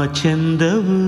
ಚಂದವು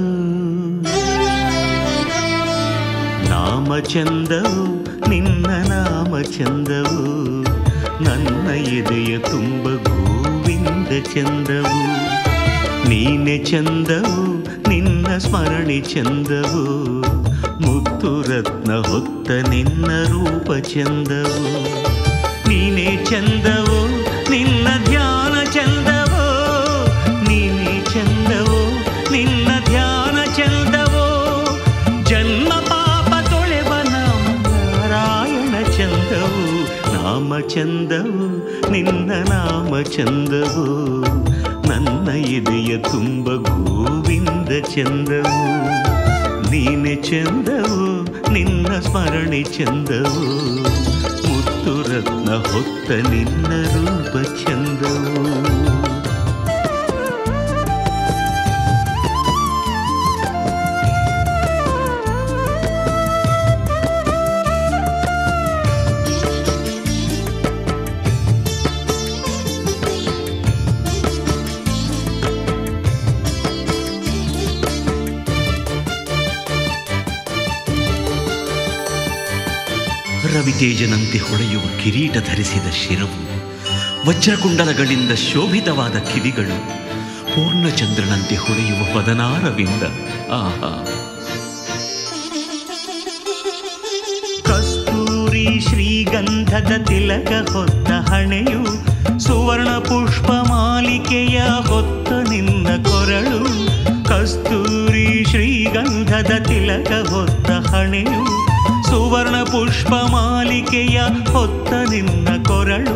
ನಾಮ ಚಂದವು ನಿನ್ನ ನಾಮ ಚಂದವು ನನ್ನ ಎದೆಯ ತುಂಬ ಗೋವಿಂದ ಚಂದವು ನೀನೆ ಚಂದವು ನಿನ್ನ ಸ್ಮರಣೆ ಚಂದವು ಮುತ್ತು ರತ್ನ ಹೊತ್ತ ನಿನ್ನ ರೂಪ ಚಂದವು ನೀನೇ ಚಂದವು ನಿನ್ನ ಧ್ಯಾನ ಚಂದವೋ ನೀನೇ ಚಂದವೋ ನಿನ್ನ ಧ್ಯಾನ ಚಂದವೋ ಜನ್ಮ ಪಾಪ ತೊಳೆವ ನಾಮ ನಾರಾಯಣ ಚಂದವು ನಾಮ ಚಂದವು ನಿನ್ನ ನಾಮ ಚಂದವು ನನ್ನ ಎದೆಯ ತುಂಬ ಗೋವಿಂದ ಚಂದವು ನೀನೆ ಚಂದವು ನಿನ್ನ ಸ್ಮರಣೆ ಚಂದವು ಮುತ್ತು ರತ್ನ ಹೊತ್ತ ನಿನ್ನ ರೂಪ ಚಂದವು ರವಿತೇಜನಂತೆ ಹೊಳೆಯುವ ಕಿರೀಟ ಧರಿಸಿದ ಶಿರವು ವಜ್ರಕುಂಡಲಗಳಿಂದ ಶೋಭಿತವಾದ ಕಿವಿಗಳು ಪೂರ್ಣಚಂದ್ರನಂತೆ ಹೊಳೆಯುವ ಪದನಾರವಿಂದ ಆಹಾ ಕಸ್ತೂರಿ ಶ್ರೀಗಂಧದ ತಿಲಕ ಹೊತ್ತ ಹಣೆಯು ಸುವರ್ಣ ಪುಷ್ಪ ಮಾಲಿಕೆಯ ಹೊತ್ತ ನಿನ್ನ ಕೊರಳು ಕಸ್ತೂರಿ ಶ್ರೀಗಂಧದ ತಿಲಕ ಹೊತ್ತ ಹಣೆಯು ಸುವರ್ಣ ಪುಷ್ಪ ಮಾಲಿಕೆಯ ಹೊತ್ತ ನಿನ್ನ ಕೊರಳು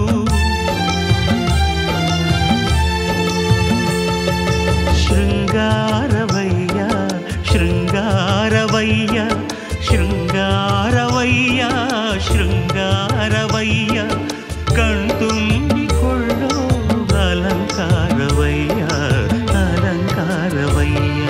ಶೃಂಗಾರವಯ್ಯ ಶೃಂಗಾರವಯ್ಯ ಶೃಂಗಾರವಯ್ಯ ಶೃಂಗಾರವಯ್ಯ ಕಣ್ತುಂಬಿಕೊಳ್ಳೋ ಅಲಂಕಾರವಯ್ಯ ಅಲಂಕಾರವಯ್ಯ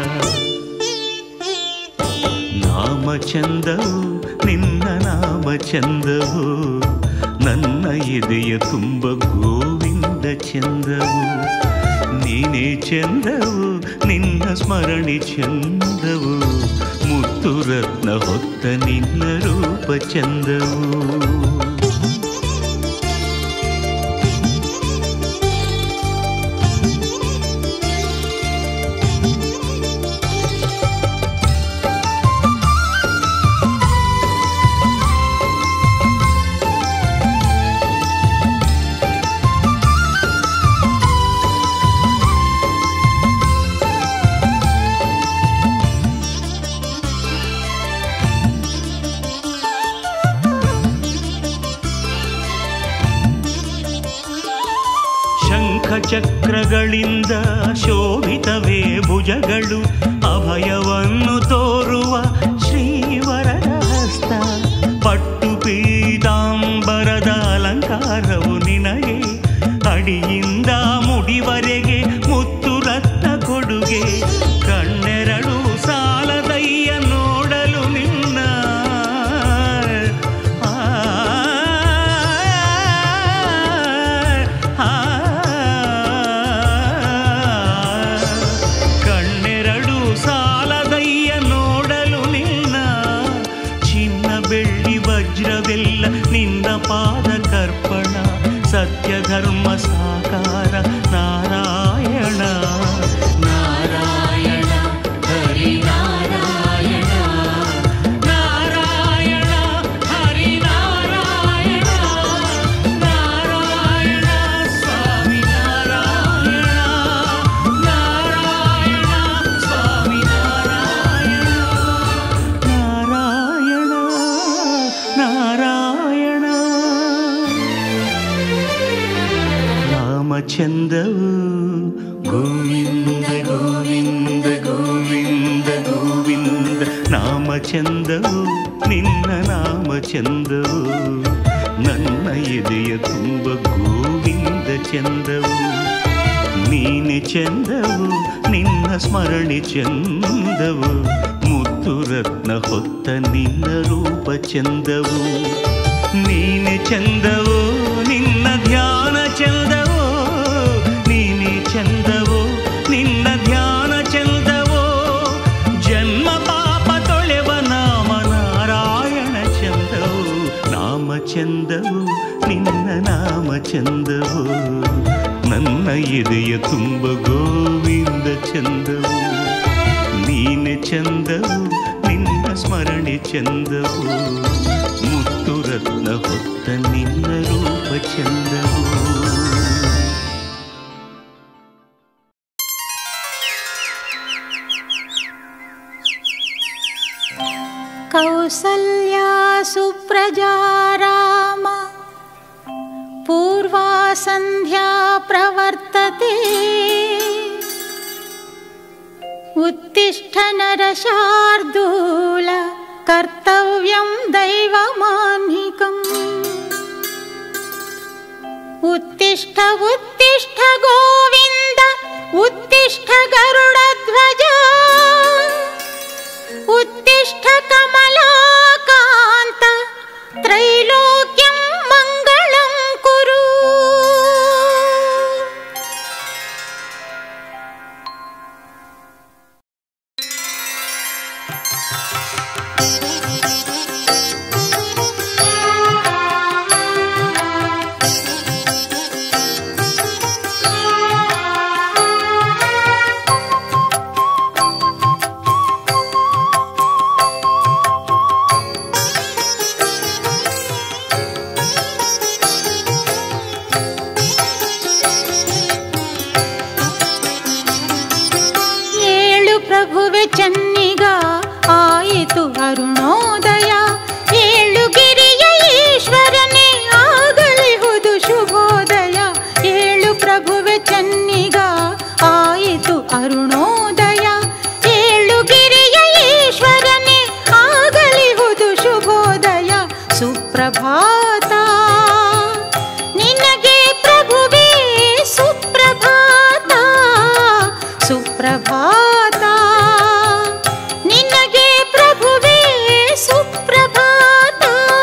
ನಾಮ ಚಂದವು ನಿನ್ನ ನಾಮ ಚಂದವು ನನ್ನ ಎದೆಯ ತುಂಬ ಗೋವಿಂದ ಚಂದವು ನೀನೇ ಚಂದವು ನಿನ್ನ ಸ್ಮರಣೆ ಚಂದವು ಮುತ್ತು ರತ್ನ ಹೊತ್ತ ನಿನ್ನ ರೂಪ ಚಂದವು ಶಂಖ ಚಕ್ರಗಳಿಂದ ಶೋಭಿತವೇ ಭುಜಗಳು ಅಭಯವನ್ನು ತೋರುವ ಶ್ರೀವರದ ಹಸ್ತ ಪಟ್ಟು ಪೀತಾಂಬರದ ಅಲಂಕಾರವು ನಿನಗೆ ಅಡಿಯಿಂದ ಮುಡಿವರೆಗೆ ಮುತ್ತು ರತ್ನ ಕೊಡುಗೆ ಕಣ್ಣೆರಡು ಸಾಲದಯ್ಯ ನೋಡಲು ನಿನ್ನ ಆ, ಆ, ಕಣ್ಣೆರಡು ಸಾಲದಯ್ಯ ನೋಡಲು ನಿನ್ನ ಚಿನ್ನ ಬೆಳ್ಳಿ ವಜ್ರವೆಲ್ಲ ನಿನ್ನ ಪಾದ ಕರ್ಪಣ ಸತ್ಯ ಧರ್ಮ ಸಾಕಾರ ನಾರಾಯಣ ನಾರಾಯಣ ಹರಿ ನಾರಾಯಣ ನಾರಾಯಣ ಹರಿ ನಾರಾಯಣ ನಾರಾಯಣ ಸ್ವಾಮಿ ನಾರಾಯಣ ನಾರಾಯಣ ಸ್ವಾಮಿ ನಾರಾಯಣ ನಾರಾಯಣ ನಾರಾಯಣ ರಾಮಚಂದವು ಗೋವಿಂದ ಗೋವಿಂದ ಗೋವಿಂದ ಗೋವಿಂದ ನಾಮಚಂದವು ನಿನ್ನ ನಾಮಚಂದವು ನನ್ನ ಎದೆಯ ತುಂಬ ಗೋವಿಂದ ಚಂದವು ನೀನೆ ಚಂದವು ನಿನ್ನ ಸ್ಮರಣೆ ಚಂದವು ಮುತ್ತು ರತ್ನ ಹೊತ್ತ ನಿನ್ನ ರೂಪ ಚಂದವು ನೀನೆ ಚಂದವೋ ನಿನ್ನ ಧ್ಯಾನ ಚಂದವೋ ನೀನೆ ಚಂದವೋ ನಿನ್ನ ಧ್ಯಾನ ಚಂದವು ನಿನ್ನ ನಾಮ ಚಂದವು ನನ್ನ ಎದೆಯ ತುಂಬ ಗೋವಿಂದ ಚಂದವು ನೀನೆ ಚಂದವು ನಿನ್ನ ಸ್ಮರಣೆ ಚಂದವು ಮುತ್ತು ರತ್ನ ಹೊತ್ತ ನಿನ್ನ ರೂಪ ಚಂದವು कौसल्या सुप्रजा राम पूर्वा सन्ध्या प्रवर्तते उत्तिष्ठ नरशार्दूल कर्तव्यं दैवमाह्निकम् उत्तिष्ठ उत्तिष्ठ गोविन्द उत्तिष्ठ गरुडध्वजा उत्तिष्ठ कमलाकान्त त्रैलोक्यं मङ्गलं कुरु ಏಳು ಪ್ರಭುವೆ ಚೆನ್ನಿಗ ಆಯಿತು ಅರುಣೋದಯ ಏಳು ಗಿರಿಯ ಈಶ್ವರನೇ ಆಗಲಿಹುದು ಶುಭೋದಯ ಏಳು ಪ್ರಭುವೆ ಚೆನ್ನಿಗ ಆಯಿತು ಅರುಣೋದಯ ಏಳು ಗಿರಿಯ ಈಶ್ವರನೇ ಆಗಲಿಹುದು ಶುಭೋದಯ ಸುಪ್ರಭಾತ ನಿನಗೆ ಪ್ರಭುವೇ ಸುಪ್ರಭಾತ ಸುಪ್ರಭಾತ ನಿನಗೆ ಪ್ರಭುವೇ ಸುಪ್ರಭಾತ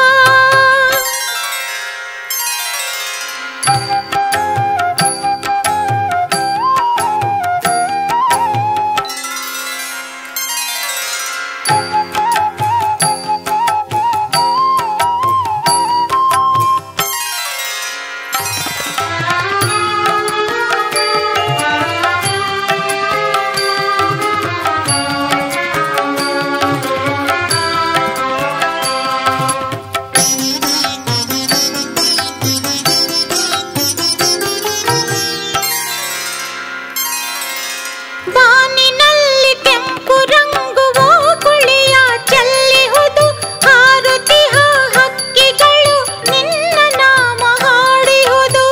ಬಾನಿನಲ್ಲಿ ಕೆಂಪು ರಂಗುವ ಕುಳಿಯ ಚೆಲ್ಲಿಹುದು ಹಾರುತಿಹ ಹಕ್ಕಿಗಳು ನಿನ್ನ ನಾಮ ಹಾಡಿಹುದು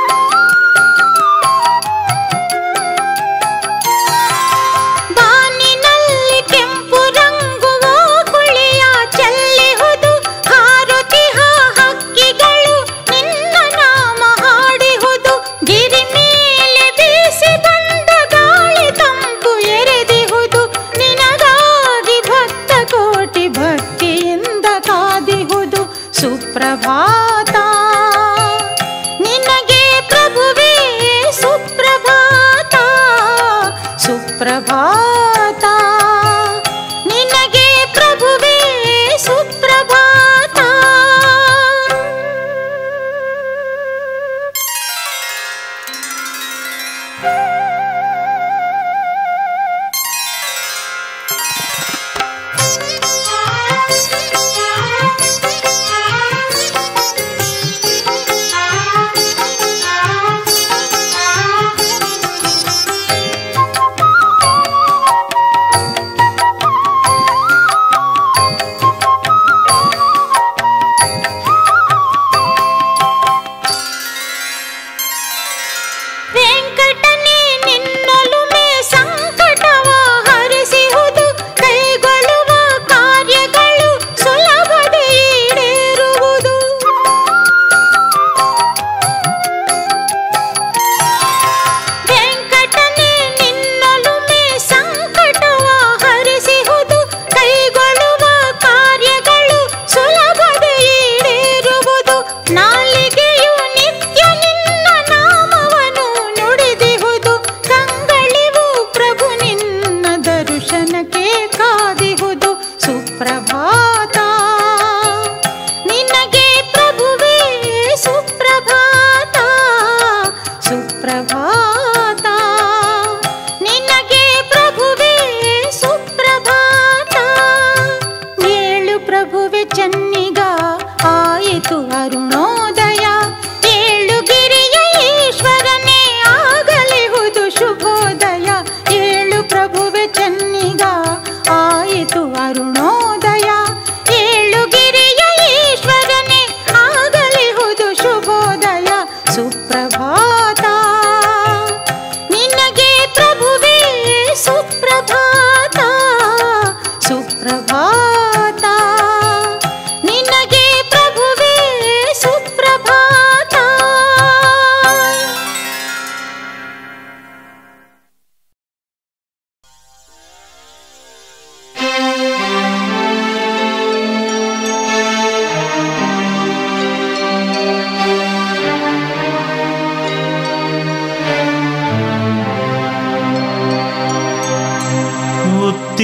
ಬಾನಿನಲ್ಲಿ ಕೆಂಪು ರಂಗುವ ಕುಳಿಯ ಚೆಲ್ಲಿಹುದು ಹಾರುತಿಹ ಹಕ್ಕಿಗಳು ನಿನ್ನ ನಾಮ ಹಾಡಿಹುದು ಗಿರಿ ಮೇಲೆ ಬೀಸಿ ಬಂದ ಗಾಳಿ ತಂಪು ಎರೆದಿಹುದು ನಿನಗಾಗಿ ಭಕ್ತ ಕೋಟಿ ಭಕ್ತಿಯಿಂದ ಕಾದಿಹುದು ಸುಪ್ರಭಾತ ನಿನಗೆ ಪ್ರಭುವೇ ಸುಪ್ರಭಾತ ಸುಪ್ರಭಾತ ನಿನಗೆ ಪ್ರಭುವೇ ಸುಪ್ರಭಾತ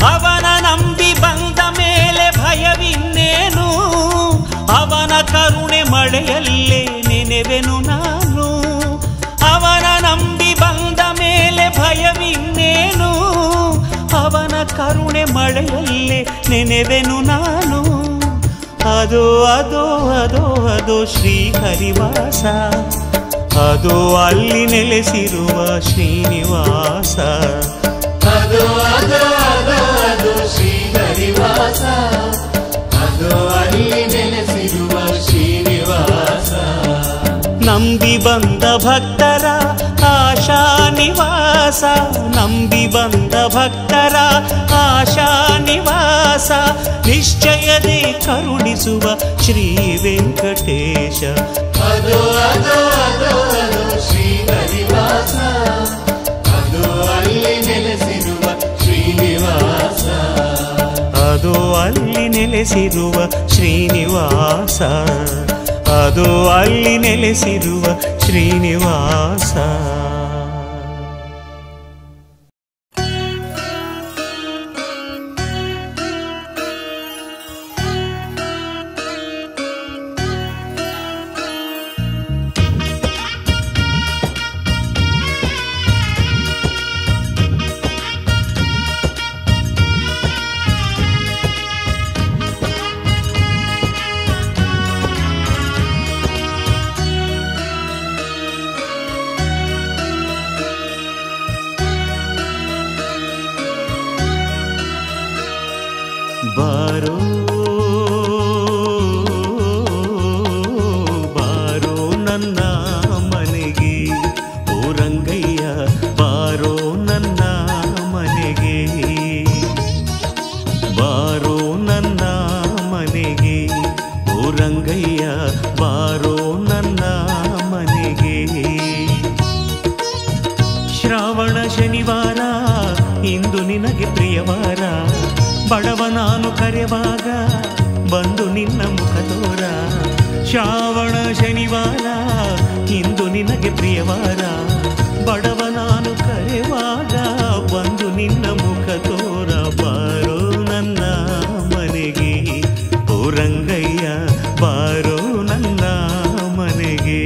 ಅವನ ನಂಬಿ ಬಂದ ಮೇಲೆ ಭಯವಿನ್ನೇನು ಅವನ ಕರುಣೆ ಮಳೆಯಲ್ಲೇ ನೆನೆವೆನು ನಾನು ಅವನ ನಂಬಿ ಬಂದ ಮೇಲೆ ಭಯವಿನ್ನೇನು ಅವನ ಕರುಣೆ ಮಳೆಯಲ್ಲೇ ನೆನೆವೆನು ನಾನು ಅದು ಅದು ಅದು ಅದು ಶ್ರೀ ಹರಿವಾಸ ಅದು ಅಲ್ಲಿ ನೆಲೆಸಿರುವ ಶ್ರೀನಿವಾಸ ಅದು ಅದು ಅದು ಅದು ಶ್ರೀ ಹರಿವಾಸ ಅದು ಅಲ್ಲಿ ನೆಲೆಸಿರುವ ಶ್ರೀನಿವಾಸ ನಂಬಿ ಬಂದ ಭಕ್ತರ ಆಶಾ ನಿವಾಸ ನಂಬಿ ಬಂದ ಭಕ್ತರ ಆಶಾ ನಿವಾಸ ನಿಶ್ಚಯದೇ ಕರುಣಿಸುವ ಶ್ರೀ ವೆಂಕಟೇಶ ಅದು ಅದು ಅದು ಅದು ಶ್ರೀ ಹರಿವಾಸ ಅದು ಅಲ್ಲಿ ನೆಲೆಸಿರುವ ಶ್ರೀನಿವಾಸ ಅದು ಅಲ್ಲಿ ನೆಲೆಸಿರುವ ಶ್ರೀನಿವಾಸ ಅದು ಅಲ್ಲಿ ನೆಲೆಸಿರುವ ಶ್ರೀನಿವಾಸ ಬಾರೋ ಬಾರೋ ನನ್ನ ಮನೆಗೆ ಓ ರಂಗಯ್ಯ ಬಾರೋ ನನ್ನ ಮನೆಗೆ ಬಾರೋ ನನ್ನ ಮನೆಗೆ ಓ ರಂಗಯ್ಯ ಬಾರೋ ನನ್ನ ಮನೆಗೆ ಶ್ರಾವಣ ಶನಿವಾರ ಇಂದು ನಿನಗೆ ಪ್ರಿಯವಾರ ಬಡವ ನಾನು ಕರೆವಾಗ ಬಂದು ನಿನ್ನ ಮುಖ ತೋರ ಶ್ರಾವಣ ಶನಿವಾರ ಇಂದು ನಿನಗೆ ಪ್ರಿಯವಾರ ಬಡವ ನಾನು ಕರೆವಾಗ ಬಂದು ನಿನ್ನ ಮುಖ ತೋರ ಬಾರೋ ನನ್ನ ಮನೆಗೆ ಓ ರಂಗಯ್ಯ ಬಾರೋ ನನ್ನ ಮನೆಗೆ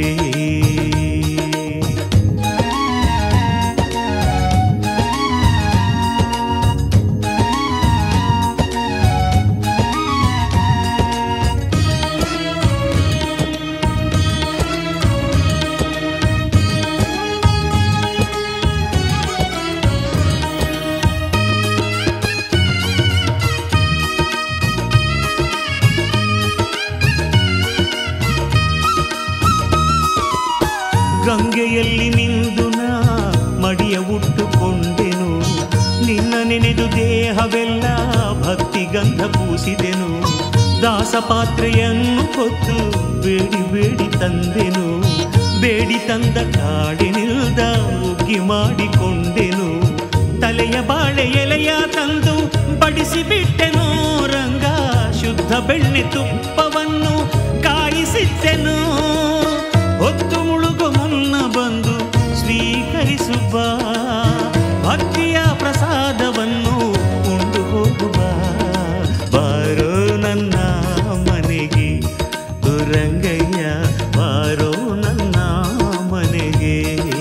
ಗಂಗೆಯಲ್ಲಿ ನಿಂದು ನಾ ಮಡಿಯ ಉಟ್ಟುಕೊಂಡೆನು ನಿನ್ನ ನೆನೆದು ದೇಹವೆಲ್ಲ ಭಕ್ತಿ ಗಂಧ ಪೂಸಿದೆನು ದಾಸ ಪಾತ್ರೆಯನ್ನು ಹೊತ್ತು ಬೇಡಿ ಬೇಡಿ ತಂದೆನು ಬೇಡಿ ತಂದ ಕಾಡಿನಿಲ್ದ ಉಗ್ಗಿ ಮಾಡಿಕೊಂಡೆನು ತಲೆಯ ಬಾಳೆ ಎಲೆಯ ತಂದು ಬಡಿಸಿ ಬಿಟ್ಟೆನು ರಂಗ ಶುದ್ಧ ಬೆಣ್ಣೆ ತುಪ್ಪವನ್ನು ಕಾಯಿಸಿದ್ದೆನು ಹೊತ್ತು ಮುಳುಗು ಮುನ್ನ ಬಂದು ಸ್ವೀಕರಿಸುವ ಭಕ್ತಿಯ ಪ್ರಸಾದವನ್ನು ಉಂಡು ಹೋಗುವ ಬಾರೋ ನನ್ನ ಮನೆಗೆ ರಂಗಯ್ಯ ಬಾರೋ ನನ್ನ ಮನೆಗೆ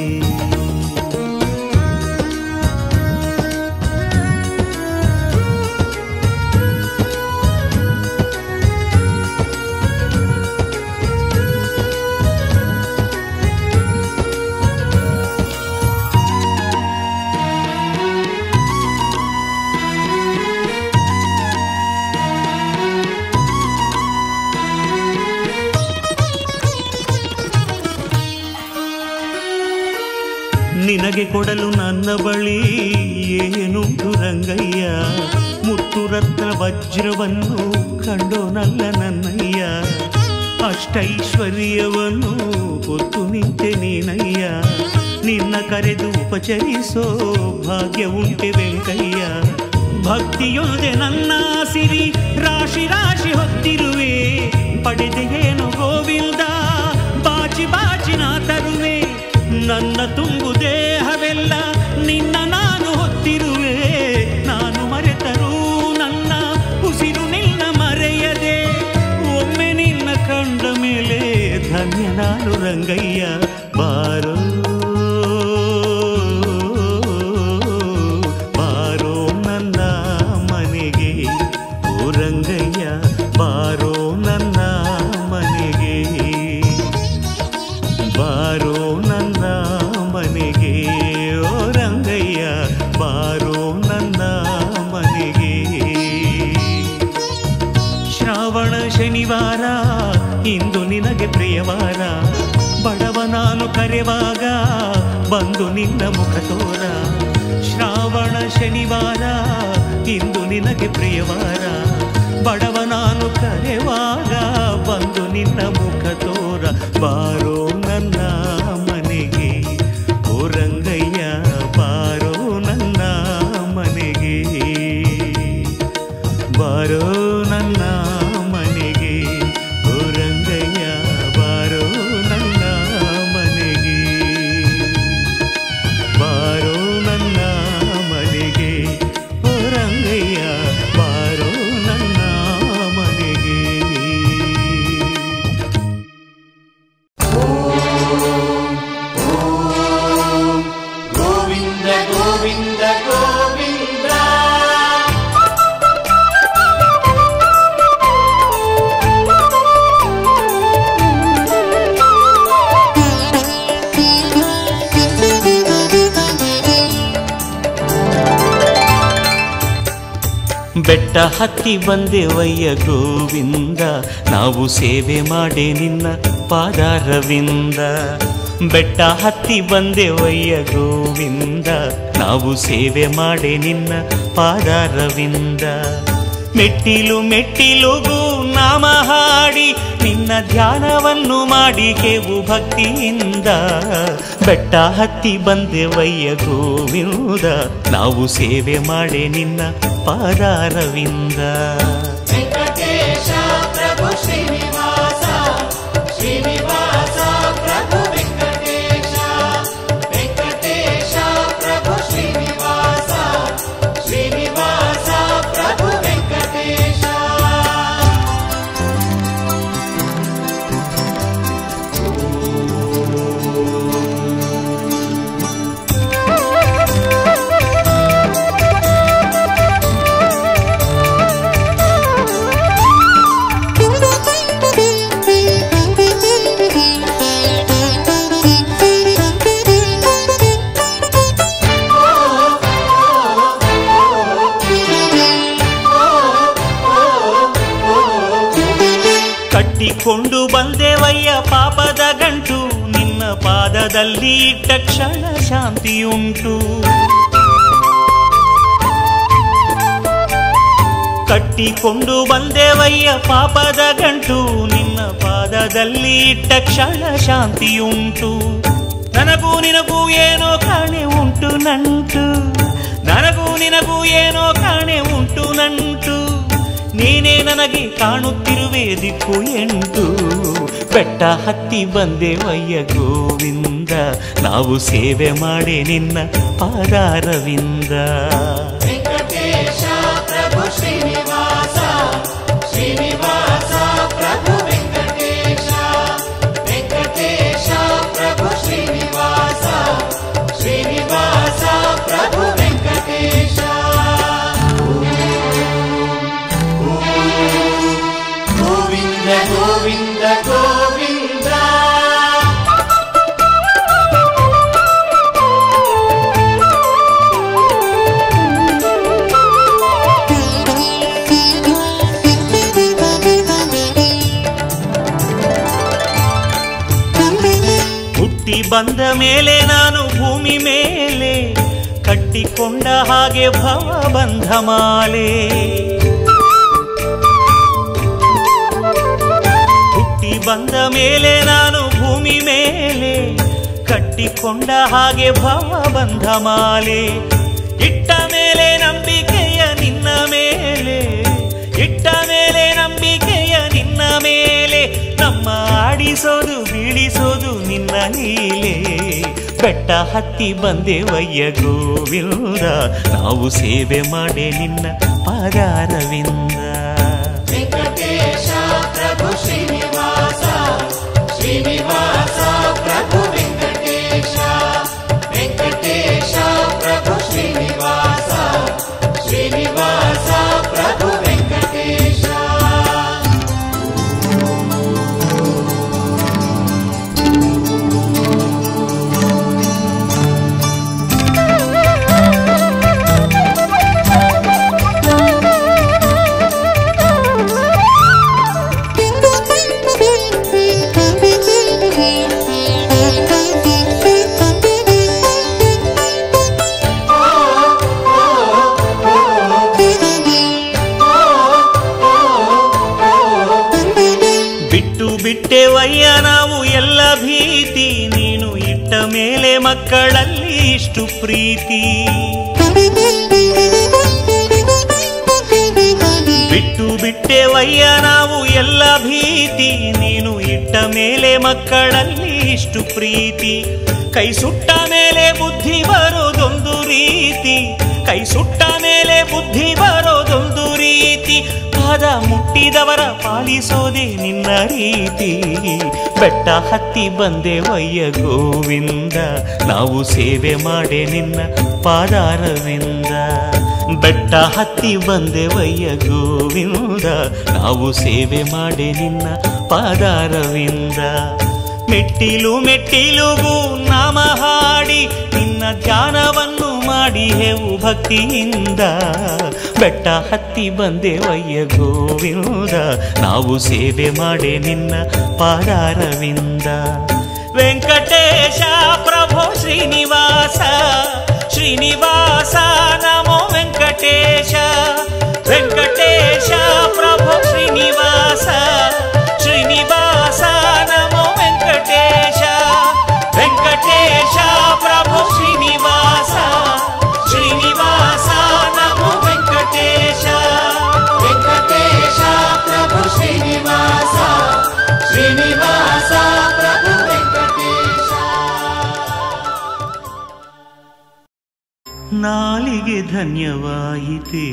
ನಿನಗೆ ಕೊಡಲು ನನ್ನ ಬಳಿ ಏನುಂಟು ರಂಗಯ್ಯ ಮುತ್ತು ರತ್ನ ವಜ್ರವನ್ನು ಕಂಡೋನಲ್ಲ ನನ್ನಯ್ಯ ಅಷ್ಟೈಶ್ವರ್ಯವನ್ನು ಹೊತ್ತು ನಿಂತೆ ನೀನಯ್ಯ ನಿನ್ನ ಕರೆದು ಉಪಚರಿಸೋ ಭಾಗ್ಯ ಉಂಟೆ ವೆಂಕಯ್ಯ ಭಕ್ತಿಯೊಂದೆ ನನ್ನ ಸಿರಿ ರಾಶಿ ರಾಶಿ ಹೊತ್ತಿರುವೆ ಪಡೆದೆಯೇನು ಗೋವಿಂದ ಬಾಚಿ ಬಾಚಿ ನಾ ತರುವೆ ನನ್ನ ತುಂಬು ದೇಹವೆಲ್ಲ ನಿನ್ನ ನಾನು ಹೊತ್ತಿರುವೆ ನಾನು ಮರೆತರೂ ಧನ್ಯ ನಾನು ರಂಗಯ್ಯ ಬಾರೋ ಬಾರೋ ನನ್ನ ಮನೆಗೆ ಓ ರಂಗಯ್ಯ ಬಾರೋ ನನ್ನ ಮನೆಗೆ ಬಾರೋ ನನ್ನ ಮನೆಗೆ ಓ ರಂಗಯ್ಯ ಬಾರೋ ನನ್ನ ಮನೆಗೆ ಶ್ರಾವಣ ಶನಿವಾರ ಇಂದು ನಿನಗೆ ಪ್ರಿಯವಾರ ಬಡವ ನಾನು ಕರೆವಾಗ ಬಂದು ನಿನ್ನ ಮುಖ ತೋರ ಶ್ರಾವಣ ಶನಿವಾರ ಇಂದು ನಿನಗೆ ಪ್ರಿಯವಾರ ಬಡವ ನಾನು ಕರೆವಾಗ ಬಂದು ನಿನ್ನ ಮುಖ ತೋರ ಬಾರೋ ನನ್ನ ಮನೆಗೆ ಓ ರಂಗಯ್ಯ ಬಾರೋ ನನ್ನ ಮನೆಗೆ ಬಾರೋ ನನ್ನ ಮನೆಗೆ ಓ ರಂಗಯ್ಯ ಬಾರೋ ನನ್ನ ಮನೆಗೆ ಬಾರೋ ನನ್ನ ಮನೆಗೆ ಓ ರಂಗಯ್ಯ ಬಾರೋ ನನ್ನ ಮನೆಗೆ ಗೋವಿಂದ ಗೋವಿಂದ ಗೋವಿಂದ ಬೆಟ್ಟ ಹತ್ತಿ ಬಂದೆವಯ್ಯ ಗೋವಿಂದ ನಾವು ಸೇವೆ ಮಾಡೆ ನಿನ್ನ ಪಾದಾರವಿಂದ ಬೆಟ್ಟ ಹತ್ತಿ ಬಂದೆವಯ್ಯ ಗೋವಿಂದ ನಾವು ಸೇವೆ ಮಾಡೆ ನಿನ್ನ ಪಾದಾರವಿಂದ ಮೆಟ್ಟಿಲು ಮೆಟ್ಟಿಲುಗೂ ನಾಮ ಹಾಡಿ ನಿನ್ನ ಧ್ಯಾನವನ್ನು ಮಾಡಿ ಕೇವು ಭಕ್ತಿಯಿಂದ ಬೆಟ್ಟ ಹತ್ತಿ ಬಂದೆವಯ್ಯ ಗೋವಿಂದ ನಾವು ಸೇವೆ ಮಾಡೆ ನಿನ್ನ ಪಾದಾರವಿಂದ ವೆಂಕಟೇಶ ಪ್ರಭು ಶ್ರೀನಿವಾಸ ಶ್ರೀನಿವಾಸ ಪ್ರಭು ವೆಂಕಟೇಶ ವೆಂಕಟೇಶ ಪ್ರಭು ಶ್ರೀನಿವಾಸ ಶ್ರೀನಿವಾಸ ಪ್ರಭು ವೆಂಕಟೇಶ ಕಟ್ಟಿಕೊಂಡು ಬಂದೆವಯ್ಯ ಪಾಪದ ಗಂಟು ನಿನ್ನ ಪಾದದಲ್ಲಿ ಇಟ್ಟ ಕ್ಷಣ ಶಾಂತಿಯುಂಟು ಕಟ್ಟಿಕೊಂಡು ಬಂದೆವಯ್ಯ ಪಾಪದ ಗಂಟು ನಿನ್ನ ಪಾದದಲ್ಲಿ ಇಟ್ಟ ಕ್ಷಣ ಶಾಂತಿಯುಂಟು ನನಗೂ ನಿನಗೂ ಏನೋ ಕಾಣೆ ಉಂಟು ನಂಟು ನನಗೂ ನಿನಗೂ ಏನೋ ಕಾಣೆ ಉಂಟು ನಂಟು ನೀನೇ ನನಗೆ ಕಾಣುತ್ತಿರುವೆ ದಿಕ್ಕು ಎಂಟು ಬೆಟ್ಟ ಹತ್ತಿ ಬಂದೆವಯ್ಯ ಗೋವಿಂದ ನಾವು ಸೇವೆ ಮಾಡಿ ನಿನ್ನ ಪಾದಾರವಿಂದ ವೆಂಕಟೇಶ ಪ್ರಭು ಶ್ರೀನಿವಾಸ ಶ್ರೀನಿವಾಸ ಪ್ರಭು ವೆಂಕಟೇಶ ವೆಂಕಟೇಶ ಪ್ರಭು ಶ್ರೀನಿವಾಸ ಶ್ರೀನಿವಾಸ ಪ್ರಭು ವೆಂಕಟೇಶ ಗೋವಿಂದ ಗೋವಿಂದ ಗೋವಿಂದ ಹುಟ್ಟಿ ಬಂದ ಮೇಲೆ ನಾನು ಭೂಮಿ ಮೇಲೆ ಕಟ್ಟಿಕೊಂಡ ಹಾಗೆ ಭವ ಬಂಧ ಮಾಲೆ ಹುಟ್ಟಿ ಬಂದ ಮೇಲೆ ನಾನು ಭೂಮಿ ಮೇಲೆ ಕಟ್ಟಿಕೊಂಡ ಹಾಗೆ ಭವ ಬಂಧ ಮಾಲೆ ಇಟ್ಟ ಮೇಲೆ ನಂಬಿಕೆಯ ನಿನ್ನ ಮೇಲೆ ಇಟ್ಟ ಮೇಲೆ ನಂಬಿಕೆಯ ನಿನ್ನ ಮೇಲೆ ನಮ್ಮ ಆಡಿಸೋದು ಬೀಳಿಸೋದು ನಿನ್ನ ಲೀಲೆ ಬೆಟ್ಟ ಹತ್ತಿ ಬಂದೆವಯ್ಯ ಗೋವಿಂದ ನಾವು ಸೇವೆ ಮಾಡೆ ನಿನ್ನ ಪಾದಾರವಿಂದ ವೆಂಕಟೇಶ ಪ್ರಭು ಶ್ರೀನಿವಾಸ ಶ್ರೀನಿವಾಸ ನಾವು ಎಲ್ಲ ಭೀತಿ ನೀನು ಇಟ್ಟ ಮೇಲೆ ಮಕ್ಕಳಲ್ಲಿ ಇಷ್ಟು ಪ್ರೀತಿ ಬಿಟ್ಟು ಬಿಟ್ಟೆವಯ್ಯ ನಾವು ಎಲ್ಲ ಭೀತಿ ನೀನು ಇಟ್ಟ ಮೇಲೆ ಮಕ್ಕಳಲ್ಲಿ ಇಷ್ಟು ಪ್ರೀತಿ ಕೈ ಸುಟ್ಟ ಮೇಲೆ ಬುದ್ಧಿ ಬರೋದೊಂದು ರೀತಿ ಕೈ ಸುಟ್ಟ ಮೇಲೆ ಬುದ್ಧಿ ಬರೋದೊಂದು ರೀತಿ ಪಾದ ಮುಟ್ಟಿದವರ ಪಾಲಿಸೋದೇ ನಿನ್ನ ರೀತಿ ಬೆಟ್ಟ ಹತ್ತಿ ಬಂದೆ ವಯ್ಯ ಗೋವಿಂದ ನಾವು ಸೇವೆ ಮಾಡೆ ನಿನ್ನ ಪಾದಾರವಿಂದ ಬೆಟ್ಟ ಹತ್ತಿ ಬಂದೆ ವಯ್ಯ ಗೋವಿಂದ ನಾವು ಸೇವೆ ಮಾಡೆ ನಿನ್ನ ಪಾದಾರವಿಂದ ಮೆಟ್ಟಿಲು ಮೆಟ್ಟಿಲುಗೂ ನಾಮ ಹಾಡಿ ನಿನ್ನ ಧ್ಯಾನವನ್ನು ಮಾಡಿ ಹೇವು ಭಕ್ತಿಯಿಂದ ಬೆಟ್ಟ ಹತ್ತಿ ಬಂದೆ ವಯ್ಯ ಗೋವಿಂದ ನಾವು ಸೇವೆ ಮಾಡೆ ನಿನ್ನ ಪಾದಾರವಿಂದ ವೆಂಕಟೇಶ ಪ್ರಭೋ ಶ್ರೀನಿವಾಸ ಶ್ರೀನಿವಾಸ ನಮೋ ವೆಂಕಟೇಶ ವೆಂಕಟೇಶ ಪ್ರಭೋ ಶ್ರೀನಿವಾಸ ಶ್ರೀನಿವಾಸ ನಮೋ ವೆಂಕಟೇಶ ವೆಂಕಟೇಶ ಪ್ರಭು ಶ್ರೀನಿವಾಸ ಶ್ರೀನಿವಾಸ ನಮೋ ವೆಂಕಟೇಶ ವೆಂಕಟೇಶ ಪ್ರಭು ಶ್ರೀನಿವಾಸ ಶ್ರೀನಿವಾಸ ಪ್ರಭು ವೆಂಕಟೇಶ ನಾಲಿಗೆ ಧನ್ಯವಾಯಿತೇ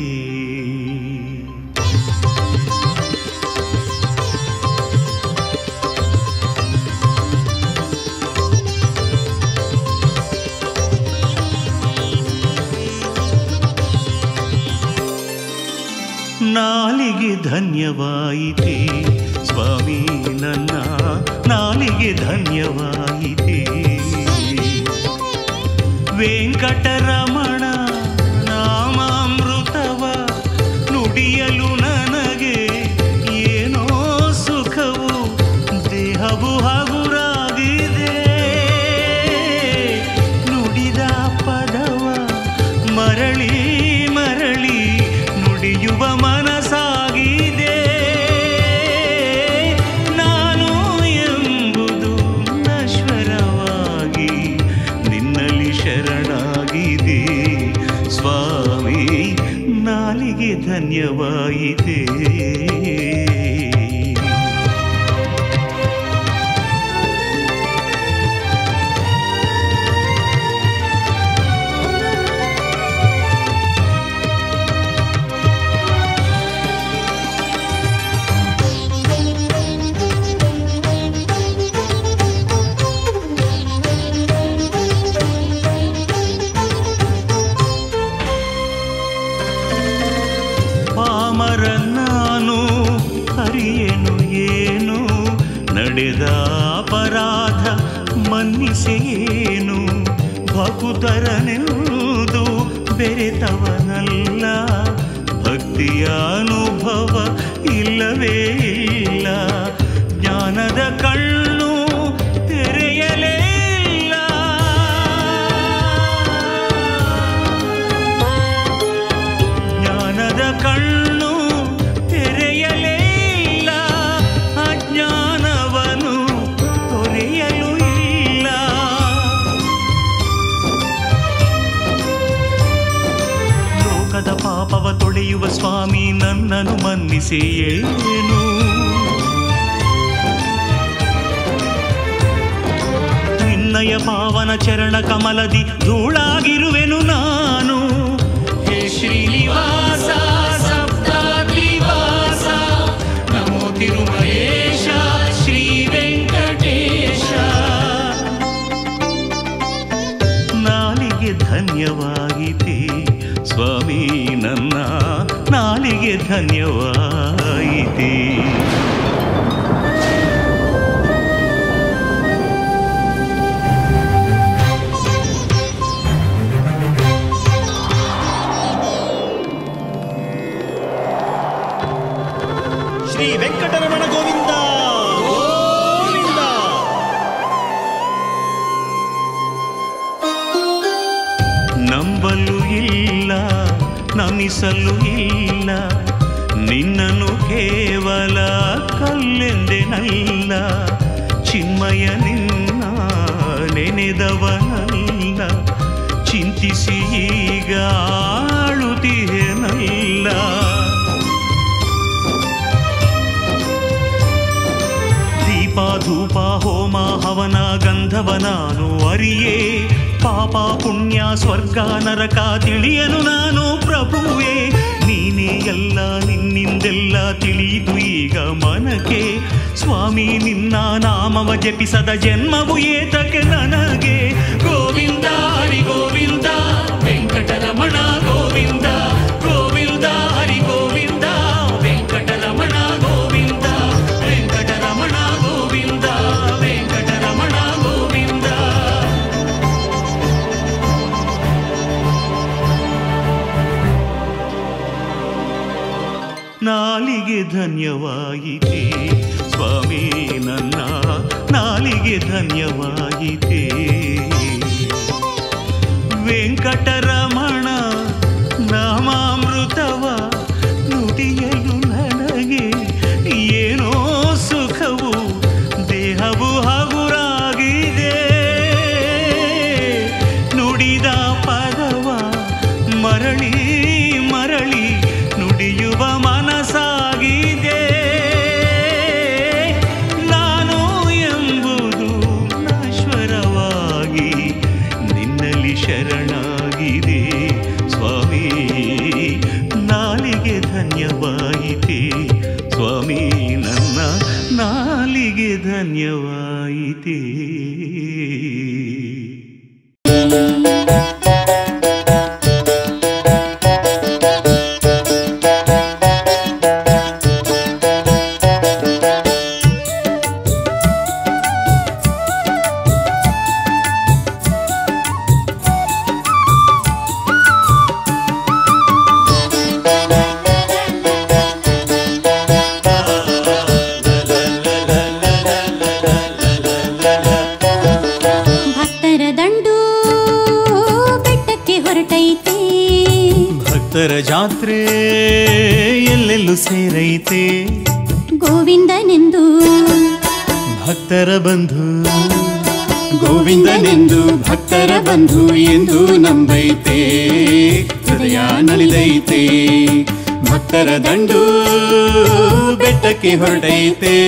ನಾಲಿಗೆ ಧನ್ಯವಾಯಿತೆ ಸ್ವಾಮಿ ನನ್ನ ನಾಲಿಗೆ ಧನ್ಯವಾಯಿತೆ ವೆಂಕಟರಮಣ ನಾಮಾಮೃತವ ನುಡಿಯಲು ನನಗೆ ಏನೋ ಸುಖವು ದೇಹವು ಹಗುರಾಗಿದೆ ನುಡಿದ ಪದವ ಮರಳಿ ಮರಳಿ ನುಡಿಯುವ ಮನಸ್ಸಾಗಿದೆ ನಾನು ಎಂಬುದು ನಶ್ವರವಾಗಿ ನಿನ್ನಲ್ಲಿ ಶರಣಾಗಿದೆ ಸ್ವಾಮಿ ನಾಲಿಗೆ ಧನ್ಯವಾಯಿತೆ ಪಾಮರ ನಾನು ಹರಿಯನು ಏನು ನಡೆದ ಅಪರಾಧ ಮನ್ನಿಸೇನು ಭಕುತರನೆಂದು ಬೆರೆತವನಲ್ಲ ಭಕ್ತಿಯ ಅನುಭವ ಇಲ್ಲವೇ ಇಲ್ಲ ಜ್ಞಾನದ ಕಣ್ಣು ತೆರೆಯಲೇ ಇಲ್ಲ ಜ್ಞಾನದ ಕಣ್ಣು ತೆರೆಯಲೇ ಇಲ್ಲ ಅಜ್ಞಾನವನು ತೊರೆಯಲು ಇಲ್ಲ ಲೋಕದ ಪಾಪವ ತೊಳೆಯುವ ಸ್ವಾಮಿ ನನ್ನನ್ನು ಮನ್ನಿಸಿ ಏನು ನಿನ್ನಯ ಪಾವನ ಚರಣ ಕಮಲದಿ ಧೂಳಾಗಿರುವೆನು ನಾನು ಹೇ ಶ್ರೀನಿವಾಸ ಸಪ್ತಾದ್ರಿವಾಸ ನಮೋ ತಿರುಮಲೇಶ ಶ್ರೀ ವೆಂಕಟೇಶ ನಾಲಿಗೆ ಧನ್ಯವಾಗಿದೆ ಸ್ವಾಮಿ ನನ್ನ ನಾಲಿಗೆ ಧನ್ಯವಾಯಿತೆ ಶ್ರೀ ವೆಂಕಟರಮಣ ಗೋವಿಂದ ಗೋವಿಂದ ನಂಬಲು ಇಲ್ಲ ನಮಿಸಲು ಇಲ್ಲ ನಿನ್ನನ್ನು ಕೇವಲ ಕಲ್ಲೆಂದೆನಲ್ಲ ಚಿನ್ಮಯ ನಿನ್ನ ನೆನೆದವನಲ್ಲ ಚಿಂತಿಸಿ ಈಗ ಆಳುತ್ತಿಯನಲ್ಲ ದೀಪ ಧೂಪ ಹೋಮ ಹವನ ಗಂಧವ ನಾನು ಅರಿಯೇ ಪಾಪ ಪುಣ್ಯ ಸ್ವರ್ಗ ನರಕ ತಿಳಿಯನು ನಾನು ಪ್ರಭುವೇ ನೀನೇ ಎಲ್ಲ ನಿನ್ನಿಂದೆಲ್ಲ ತಿಳಿದು ಈಗ ಮನಕ್ಕೆ ಸ್ವಾಮಿ ನಿನ್ನ ನಾಮವ ಜಪಿಸದ ಜನ್ಮವು ಏತಕ್ಕೆ ನನಗೆ ಗೋವಿಂದ ಹರಿ ಗೋವಿಂದ ವೆಂಕಟರಮಣ ಗೋವಿಂದ ಗೋವಿಂದ ಹರಿ ಗೋವಿಂದ ವೆಂಕಟರಮಣ ಗೋವಿಂದ ವೆಂಕಟರಮಣ ಗೋವಿಂದ ವೆಂಕಟರಮಣ ಗೋವಿಂದ ನಾಲಿಗೆ ಧನ್ಯವಾಯಿತೆ ಸ್ವಾಮಿ ನನ್ನ ನಾಲಿಗೆ ಧನ್ಯವಾಯಿತೆ ವೆಂಕಟರಮಣ ನಾಮಾಮೃತವ ನುಡಿಯಲು ನನಗೆ ಏನೋ ಸುಖವು ದೇಹವು ಹಗುರಾಗಿದೆ ನುಡಿದ ಪದವ ಮರಳಿ ಮರಳಿ ನುಡಿಯುವ ಮನಸ್ಸಾಗಿದೆ ನಾನು ಎಂಬುದು ನಶ್ವರವಾಗಿ ನಿನ್ನಲ್ಲಿ ಶರಣಾಗಿದೆ ಸ್ವಾಮಿ ನಾಲಿಗೆ ಧನ್ಯವಾಯಿತೆ ಸ್ವಾಮಿ ನನ್ನ ನಾಲಿಗೆ ಧನ್ಯವಾಯಿತೆ ಭಕ್ತರ ದಂಡು ಬೆಟ್ಟಕ್ಕೆ ಹೊರಟೈತೆ ಭಕ್ತರ ಜಾತ್ರೆ ಎಲ್ಲೆಲ್ಲೂ ಸೇರೈತೆ ಗೋವಿಂದನೆಂದು ಭಕ್ತರ ಬಂಧು ಗೋವಿಂದನೆಂದು ಭಕ್ತರ ಬಂಧು ಎಂದು ನಂಬೈತೆ ಹೃದಯ ನಲಿದೈತೆ ಭಕ್ತರ ದಂಡು ಬೆಟ್ಟಕ್ಕೆ ಹೊರಟೈತೆ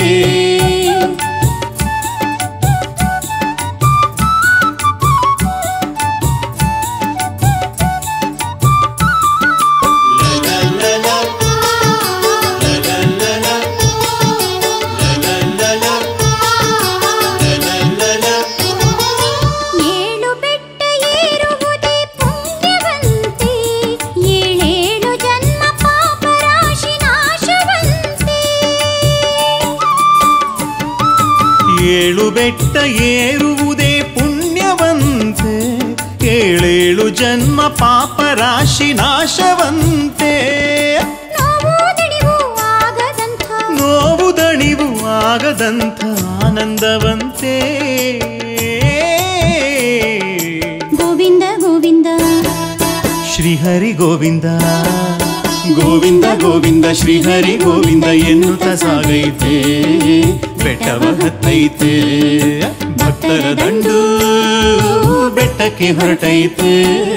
ಏಳು ಬೆಟ್ಟ ಏರುವುದೇ ಪುಣ್ಯವಂತೆ ಏಳೇಳು ಜನ್ಮ ಪಾಪ ರಾಶಿ ನಾಶವಂತೆ ಏಳು ಬೆಟ್ಟ ಏರುವುದೇ ಪುಣ್ಯವಂತೆ ಏಳೇಳು ಜನ್ಮ ಪಾಪ ರಾಶಿ ನಾಶವಂತೆ ನೋವು ದಣಿವು ಆಗದಂಥ ನೋವು ದಣಿವು ಆಗದಂಥ ಆನಂದವಂತೆ ಗೋವಿಂದ ಗೋವಿಂದ ಶ್ರೀಹರಿ ಗೋವಿಂದ ಗೋವಿಂದ ಗೋವಿಂದ ಶ್ರೀಹರಿ ಗೋವಿಂದ ಎನ್ನುತ್ತ ಸಾಗೈತೆ ಬೆಟ್ಟವ ಹತ್ತೈತೆ ಭಕ್ತರ ದಂಡು ಬೆಟ್ಟಕ್ಕೆ ಹೊರಟೈತೆ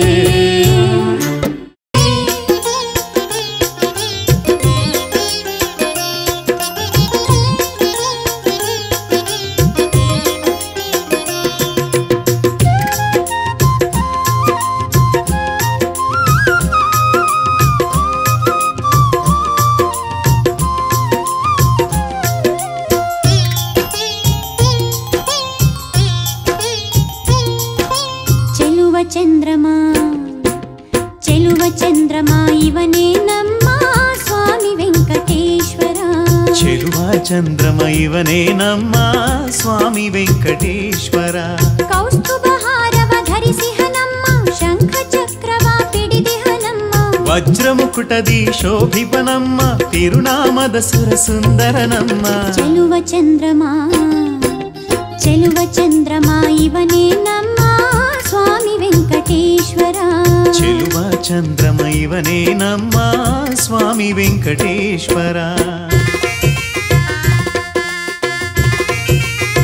ಚೆಲುವ ಚಂದ್ರಮ ಚೆಲುವ ಚಂದ್ರಮ ಇವನೇ ನಮ್ಮ ಸ್ವಾಮಿ ವೆಂಕಟೇಶ್ವರ ಚೆಲುವ ಚಂದ್ರಮ ಇವನೇ ನಮ್ಮ ಸ್ವಾಮಿ ವೆಂಕಟೇಶ್ವರ ಕೌಸ್ತುಭ ಹಾರವ ಧರಿಸಿಹ ನಮ್ಮ ಶಂಖ ಚಕ್ರವ ಪಿಡಿದಿಹ ನಮ್ಮ ವಜ್ರ ಮುಕುಟದಿ ಶೋಭಿಪ ನಮ್ಮ ತಿರುನಾಮದ ಸುರ ಸುಂದರ ನಮ್ಮ ಚೆಲುವ ಚಂದ್ರಮ ಚೆಲುವ ಚಂದ್ರಮ ಇವನೇ ನಮ್ಮ ಸ್ವಾಮಿ ವೆಂಕಟೇಶ್ವರ ಚೆಲುವ ಚಂದ್ರಮ ಇವನೇ ನಮ್ಮ ಸ್ವಾಮಿ ವೆಂಕಟೇಶ್ವರ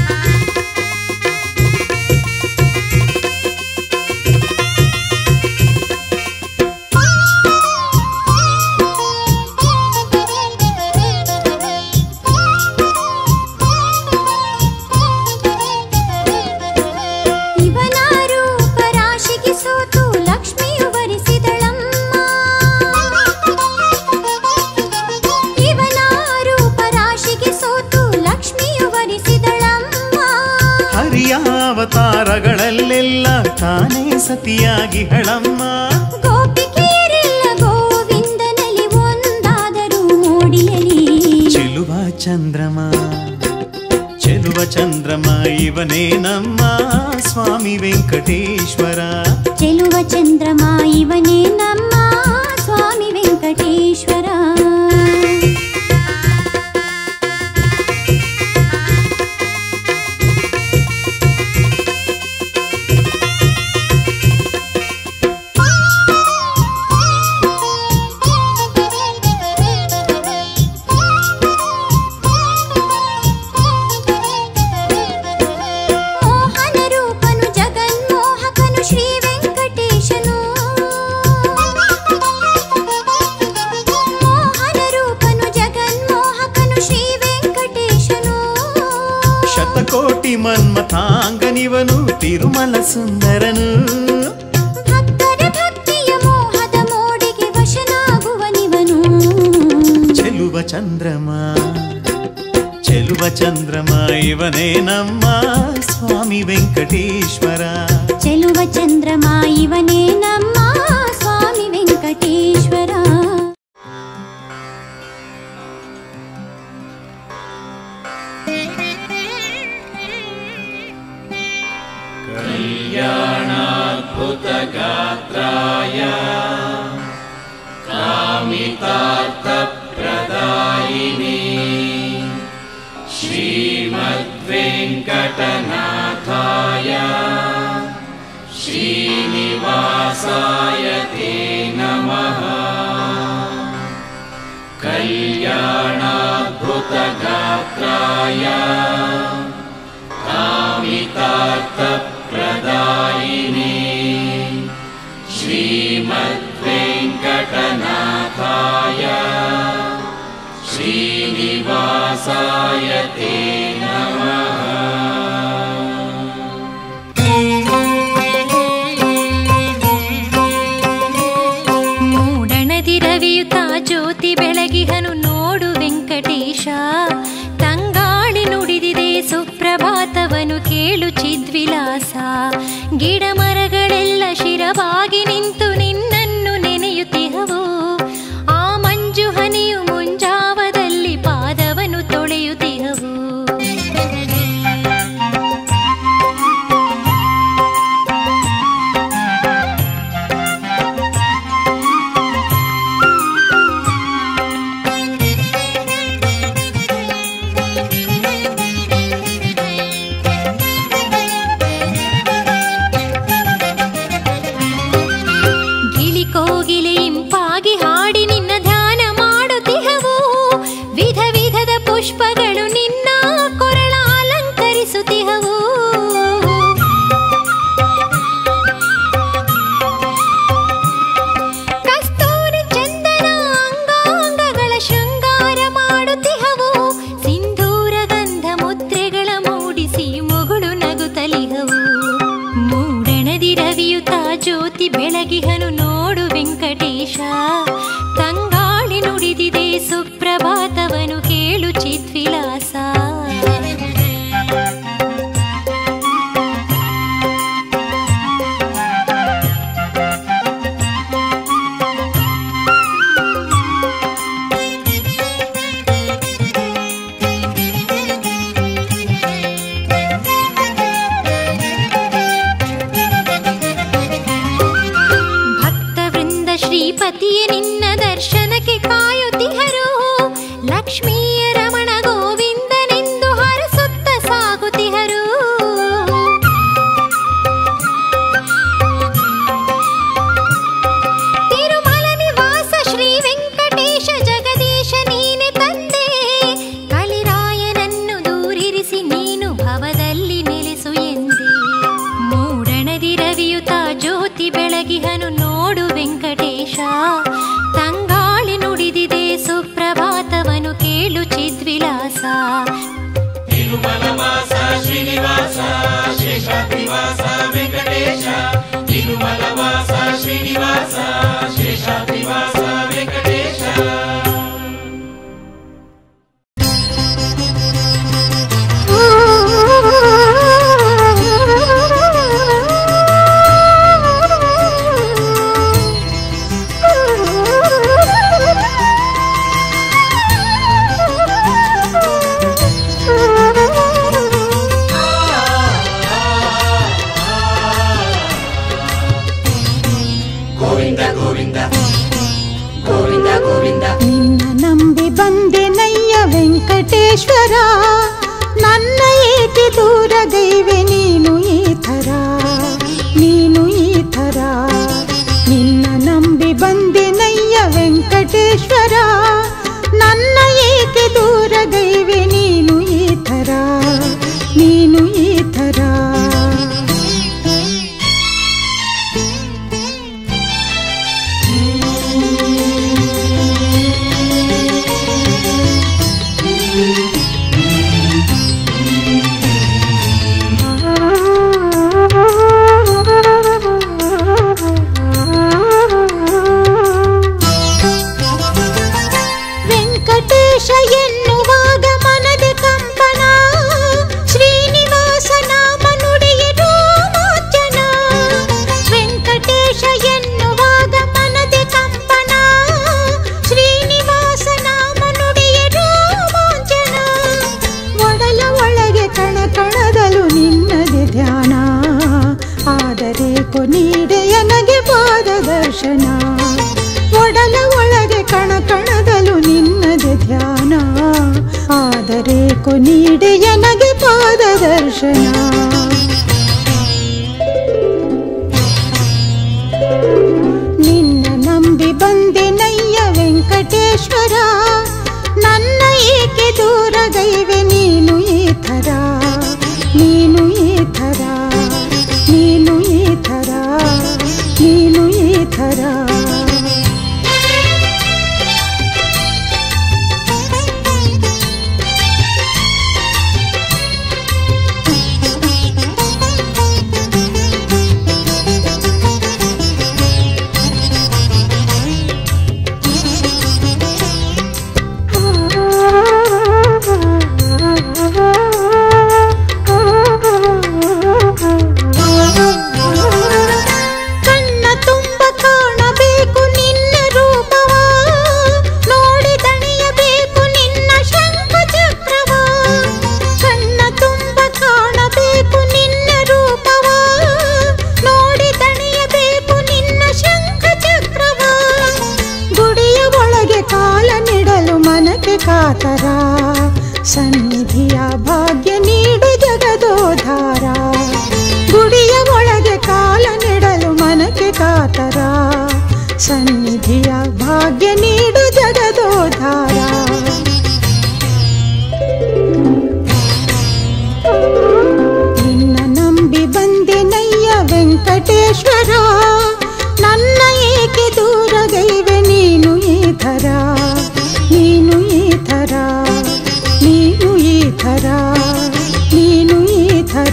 ಹರಿಯ ಅವತಾರಗಳಲ್ಲೆಲ್ಲ ತಾನೇ ಸತಿಯಾಗಿ ಹಳಮ್ಮ ಗೋಪಿಕೆಯರೆಲ್ಲ ಗೋವಿಂದನಲ್ಲಿ ಒಂದಾದರೂ ಮೂಡಿಯಲಿ ಚೆಲುವ ಚಂದ್ರಮ ಚೆಲುವ ಚಂದ್ರಮ ಇವನೇ ನಮ್ಮ ಸ್ವಾಮಿ ವೆಂಕಟೇಶ್ವರ ಚೆಲುವ ಚಂದ್ರಮ ಇವನೇ ನಮ್ಮ ಸ್ವಾಮಿ ವೆಂಕಟೇಶ್ವರ ಮೋಹನ ರೂಪನು ಜಗನ್ಮೋಹಕನು ಶ್ರೀ ವೆಂಕಟೇಶನು ಮೋಹನ ರೂಪನು ಜಗನ್ಮೋಹಕನು ಶ್ರೀ ವೆಂಕಟೇಶನು ಶತಕೋಟಿ ಮನ್ಮಥಾಂಗನಿವನು ತಿರುಮಲ ಸುಂದರನು ಭಕ್ತರ ಭಕ್ತಿಯ ಮೋಹದ ಮೋಡಿಗೆ ವಶನಾಗುವನಿವನು ಚೆಲುವ ಚಂದ್ರಮ ಚೆಲುವ ಚಂದ್ರಮ ಇವನೇ ನಮ್ಮ ಸ್ವಾಮಿ ವೆಂಕಟೇಶ್ವರ ಚೆಲುವ ಚಂದ್ರಮ ಇವನೇ ನಮ್ಮ ಸ್ವಾಮಿ ವೆಂಕಟೇಶ್ವರ ಮೂಡಣದಿ ರವಿಯುತ ಜ್ಯೋತಿ ಬೆಳಗಿಹನು ನೋಡು ವೆಂಕಟೇಶ ತಂಗಾಳಿ ನುಡಿದಿದೆ ಸುಪ್ರಭಾತವನು ಕೇಳು ಚಿದ್ವಿಲಾಸ ಗಿಡ ಮರಗಳೆಲ್ಲ ಶಿರವಾಗಿ ನಿಂತು ನಿನ್ನನ್ನು ನೆನೆಯುತ್ತಿಹವು ಆ ಮಂಜು ಹನಿಯು ಮುಂಜಾವದಲ್ಲಿ ಪಾದವನು ತೊಳೆಯುತ್ತಿಹವು ಗಿಳಿ ಕೋಗಿಲೆ ಇಂಪಾಗಿ ಹಾಡಿ ನಿನ್ನ ಧ್ಯಾನ ಮಾಡುತ್ತಿಹವು ವಿಧ ವಿಧದ ಪುಷ್ಪಗಳು ನಿನ್ನ ಕೊರಳ ಅಲಂಕರಿಸುತ್ತಿಹವು ಕಸ್ತೂರಿ ಚಂದನ ಅಂಗಾಂಗಗಳ ಶೃಂಗಾರ ಮಾಡುತ್ತಿಹವು ಸಿಂಧೂರ ಗಂಧ ಮುದ್ರೆಗಳ ಮೂಡಿಸಿ ಮುಗುಳು ನಗುತ್ತಲಿಹವು ಮೂಡಣದಿ ರವಿಯುತ ಜ್ಯೋತಿ ಬೆಳಗಿಹನು ನೋಡು ವೆಂಕಟೇಶ ತಂಗಾಳಿ ನುಡಿದಿದೆ ಸುಪ್ರಭಾತವನು ಕೇಳು ಚಿದ್ವಿಲಾಸ ಭಕ್ತ ವೃಂದ ಶ್ರೀಪತಿಯೇ ನಿನ್ನ ದರ್ಶನಕ್ಕೆ ಕಾಯುತ್ತಿಹರು ಲಕ್ಷ್ಮೀಯ ರಮಣ ಗೋವಿಂದನೆಂದು ಹರಸುತ್ತ ಸಾಗುತ್ತಿಹರು ತಿರುಮಲ ನಿವಾಸ ಶ್ರೀ ವೆಂಕಟೇಶ ಜಗದೀಶ ನೀನೆ ತಂದೆ ಕಲಿರಾಯನನ್ನು ದೂರಿರಿಸಿ ನೀನು ಭವದಲ್ಲಿ ನೆಲೆಸು ಎಂದೆ ಮೂಡಣದಿ ರವಿಯುತ ಜ್ಯೋತಿ ಬೆಳಗಿಹನು ನೋಡು ವೆಂಕಟೇಶ ತಂಗಾಳಿ ನುಡಿದಿದೆ ಸುಪ್ರಭಾತವನು ಕೇಳು ಚಿದ್ವಿಲಾಸ ಆ ನೀನು ಈ ಥರ ವೆಂಕಟೇಶ ಎನ್ನುವಾಗ ಮನದೆ ಕಂಪನ ಶ್ರೀನಿವಾಸ ನಾಮ ನುಡಿಯ ರೋಮಾಂಚನ ವೆಂಕಟೇಶ ಎನ್ನುವಾಗ ಮನದೆ ಕಂಪನ ಶ್ರೀನಿವಾಸ ನಾಮ ನುಡಿಯ ರೋಮಾಂಚನ ಒಡಲ ಒಳಗೆ ಕಣ ಕಣದಲು ನಿನ್ನದೆ ಧ್ಯಾನ ಆದರೆ ಕೊನೀಡೆ ನನಗೆ ಪಾದ ದರ್ಶನ ಒಡಲ ಒಳಗೆ ಕಣ ಕಣದಲು ನಿನ್ನದೆ ಧ್ಯಾನ ಆದರೆ ಕೊನೀಡೆ ನನಗೆ ಪಾದ ದರ್ಶನ ನಿನ್ನ ನಂಬಿ ಬಂದೆ ನಯ್ಯ ವೆಂಕಟೇಶ್ವರ ನನ್ನ ಏಕೆ ದೂರ ಗೈವೆ ನೀನು ಈ ಥರ ನೀನು ಈ ಥರ ನೀನು ಈ ಥರ ನೀನು ಈ ಥರ ಕಣ್ಣ ತುಂಬ ಕಾಣಬೇಕು ನಿನ್ನ ರೂಪವ ನೋಡಿ ದಣಿಯಬೇಕು ನಿನ್ನ ಶಂಖ ಚಕ್ರವ ಕಣ್ಣ ತುಂಬ ಕಾಣಬೇಕು ನಿನ್ನ ರೂಪವ ನೋಡಿ ದಣಿಯಬೇಕು ನಿನ್ನ ಶಂಖ ಚಕ್ರವ ಗುಡಿಯ ಒಳಗೆ ಕಾಲ ನೀಡಲು ಮನಕ್ಕೆ ಕಾತರ ಸನ್ನಿಧಿಯ ಭಾಗ್ಯ ನೀಡು ಜಗದೋಧಾರ ಗುಡಿಯ ಒಳಗೆ ಕಾಲ ನೀಡಲು ಮನಕ್ಕೆ ಕಾತರ ಸನ್ನಿಧಿಯ ಭಾಗ್ಯ ನೀಡು ಜಗದೋಧಾರ ನಿನ್ನ ನಂಬಿ ಬಂದೆ ನಯ್ಯ ವೆಂಕಟೇಶ್ವರ ನನ್ನ ಏಕೆ ದೂರ ಗೈವೆ ನೀನು ಈ ಥರ ನೀನು ಈ ಥರ ನೀನು ಈ ಥರ ನೀನು ಈ ಥರ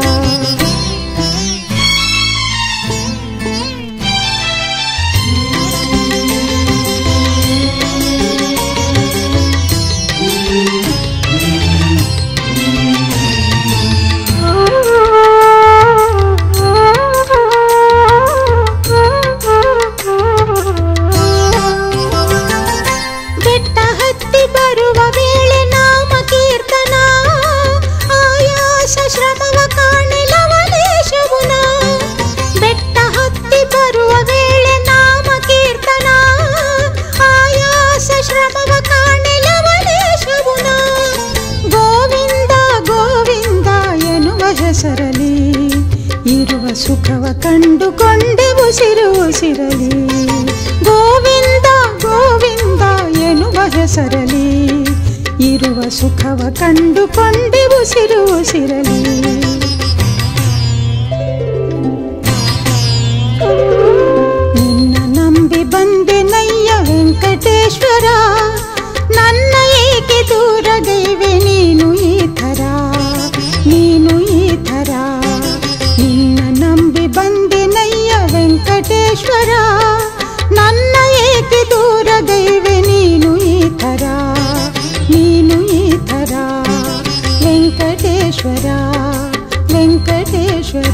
ಬೆಟ್ಟ ಹತ್ತಿ ಬರುವ ವೇಳೆ ನಾಮ ಕೀರ್ತನ ಆಯಾಸ ಶ್ರಮವ ಕಾಣಿಲವಲೇಶವುನ ಬೆಟ್ಟ ಹತ್ತಿ ಬರುವ ವೇಳೆ ನಾಮ ಕೀರ್ತನ ಆಯಾಸ ಶ್ರಮವ ಕಾಣಿಲವಲೇಶವುನ ಗೋವಿಂದ ಗೋವಿಂದ ಎನ್ನುವ ಹೆಸರಲಿ ಇರುವ ಸುಖವ ಕಂಡುಕೊಂಡೆ ಉಸಿರು ಉಸಿರಲಿ ಗೋವಿಂದ ಗೋವಿಂದ ಎನ್ನುವ ಹೆಸರಲಿ ಇರುವ ಸುಖವ ಕಂಡುಕೊಂಡೆ ಉಸಿರು ಉಸಿರಲಿ ನಿನ್ನ ನಂಬಿ ಬಂದೆ ನಯ್ಯ ವೆಂಕಟೇಶ್ವರ ನನ್ನ ಏಕೆ ದೂರ ಗೈವೆ ನೀನು ಈ ಥರ ನೀನು ಈ ಥರ ನಿನ್ನ ನಂಬಿ ಬಂದೆ ನಯ್ಯ ವೆಂಕಟೇಶ್ವರ ನನ್ನ ಏಕೆ ದೂರ ಗೈವೆ ನೀನು ಈ ಥರ ನೀನು ಈ ಥರ ವೆಂಕಟೇಶ್ವರ ವೆಂಕಟೇಶ್ವರ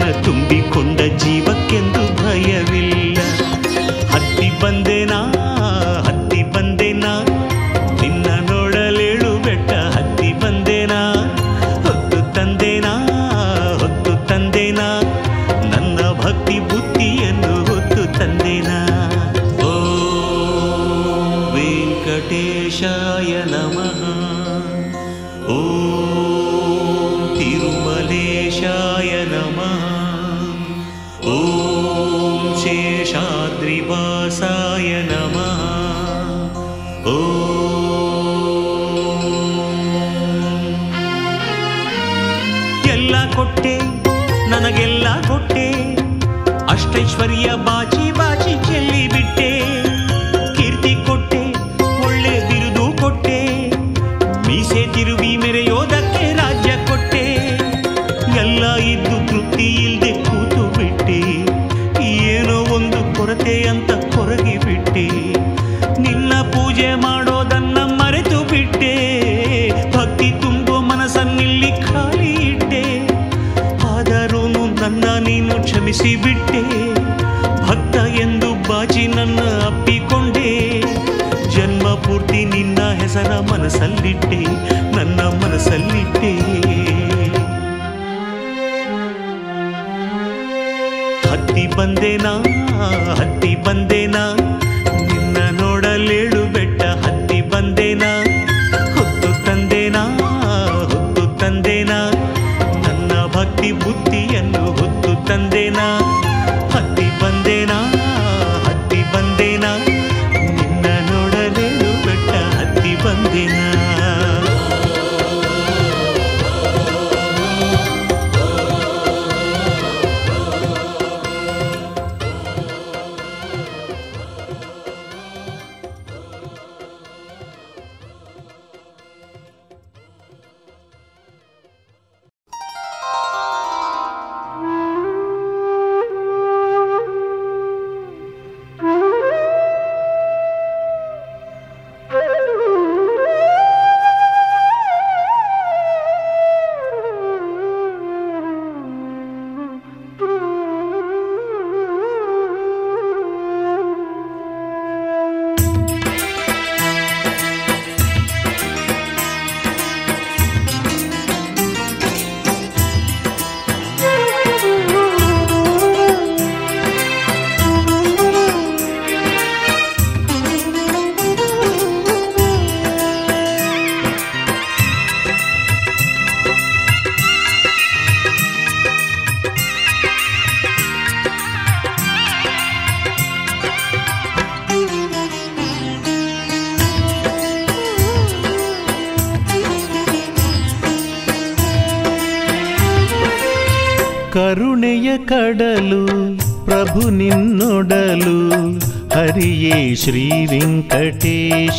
ತುಂಬಿಕೊಂಡ ಜೀವಕ್ಕೆಂದು ಭಯವಿಲ್ಲ ಹತ್ತಿ ಬಂದೆನಾ ಹತ್ತಿ ಬಂದೆನಾ ನಿನ್ನ ನೋಡಲೇಳು ಬೆಟ್ಟ ಹತ್ತಿ ಬಂದೆನಾ ಹೊತ್ತು ತಂದೆನಾ ಹೊತ್ತು ತಂದೆನಾ ನನ್ನ ಭಕ್ತಿ ಬುದ್ಧಿಯನ್ನು ಹೊತ್ತು ತಂದೆನಾ ಓ ವೆಂಕಟೇಶಾಯ ನಮಃ ಓ ತಿರುಮಲೇಶಾಯ ನಮಃ ಓಂ ಶೇಷಾದ್ರಿವಾಸಾಯ ನಮಃ ಓಂ ಎಲ್ಲ ಕೊಟ್ಟೆ ನನಗೆಲ್ಲ ಕೊಟ್ಟೆ ಅಷ್ಟೈಶ್ವರ್ಯ ಬಾಚಿ ಬಾಚಿ ಚೆಲ್ಲಿ ಬಿಟ್ಟೆ ಕೀರ್ತಿ ಕೊಟ್ಟೆ ಒಳ್ಳೆ ಬಿರುದು ಕೊಟ್ಟೆ ಮೀಸೆ ತಿರುವಿ ಮೆರೆಯೋದಕ್ಕೆ ರಾಜ್ಯ ಕೊಟ್ಟೆ ಎಲ್ಲ ಇದ್ದು ತೃಪ್ತಿ ಇಲ್ದೆ ಕೂತು ಬಿಟ್ಟೆ ಏನೋ ಒಂದು ಕೊರತೆ ಅಂತ ಕೊರಗಿ ಬಿಟ್ಟೆ ನಿನ್ನ ಪೂಜೆ ಮಾಡೋದನ್ನ ಮರೆತು ಬಿಟ್ಟೆ ಭಕ್ತಿ ತುಂಬೋ ಮನಸ್ಸನ್ನಿಲ್ಲಿ ಖಾಲಿ ಇಟ್ಟೆ ಆದರೂ ನನ್ನ ನೀನು ಕ್ಷಮಿಸಿ ಬಿಟ್ಟೆ ಭಕ್ತ ಎಂದು ಬಾಚಿ ನನ್ನ ಅಪ್ಪಿಕೊಂಡೆ ಜನ್ಮ ಪೂರ್ತಿ ನಿನ್ನ ಹೆಸರ ಮನಸ್ಸಲ್ಲಿಟ್ಟೆ ನನ್ನ ಮನಸ್ಸಲ್ಲಿಟ್ಟೆ ಹತ್ತಿ ಬಂದೆನಾ ಹತ್ತಿ ಬಂದೆನಾ ನಿನ್ನ ನೋಡಲೇಳು ಬೆಟ್ಟ ಹತ್ತಿ ಬಂದೆನಾ ಹೊತ್ತು ತಂದೆನಾ ಹೊತ್ತು ತಂದೆನಾ ನನ್ನ ಭಕ್ತಿ ಬುದ್ಧಿಯನ್ನು ಹೊತ್ತು ತಂದೆನಾ ಹತ್ತಿ ಬಂದೆನಾ ಹತ್ತಿ ಬಂದೆನಾ ನಿನ್ನ ನೋಡಲೇಳು ಬೆಟ್ಟ ಹತ್ತಿ ಬಂದೆನಾ ಕರುಣೆಯ ಕಡಲು ಪ್ರಭು ನಿನ್ನೊಡಲು ಹರಿಯೇ ಶ್ರೀ ವೆಂಕಟೇಶ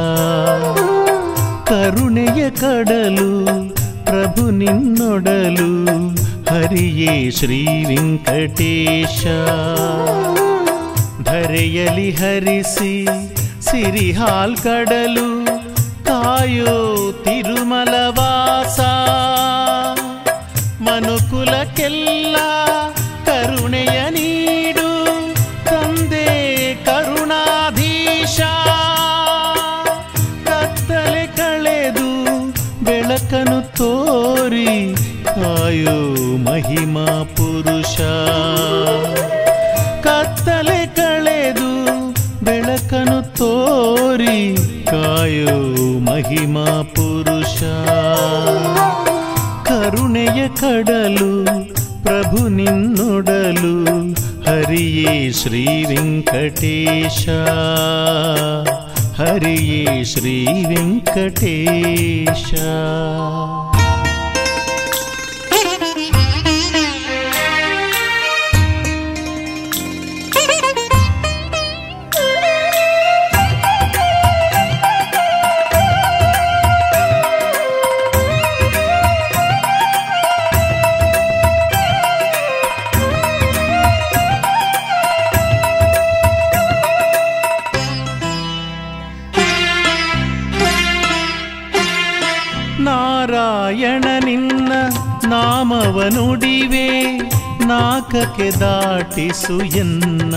ಕರುಣೆಯ ಕಡಲು ಪ್ರಭು ನಿನ್ನೊಡಲು ಹರಿಯೇ ಶ್ರೀ ವೆಂಕಟೇಶ ಧರೆಯಲಿ ಹರಿಸಿ ಸಿರಿಹಾಲ್ ಕಡಲು ಕಾಯೋ ತಿರುಮಲವಾಸ ಮನುಕುಲಕ್ಕೆಲ್ಲ ಕರುಣೆಯ ನೀಡು ತಂದೆ ಕರುಣಾಧೀಶ ಕತ್ತಲೆ ಕಳೆದು ಬೆಳಕನು ತೋರಿ ಕಾಯೋ ಮಹಿಮಾ ಪುರುಷ ಕತ್ತಲೆ ಕಳೆದು ಬೆಳಕನು ತೋರಿ ಕಾಯೋ ಮಹಿಮಾ ಪುರುಷ ಕರುಣೆಯ ಕಡಲು ಪ್ರಭು ನಿನ್ನೊಡಲು ಹರಿಯೇ ಶ್ರೀ ವೆಂಕಟೇಶ ಹರಿಯೇ ಶ್ರೀ ವೆಂಕಟೇಶ ನಾಮವನುಡಿವೆ ನಾಕಕ್ಕೆ ದಾಟಿಸು ಎನ್ನ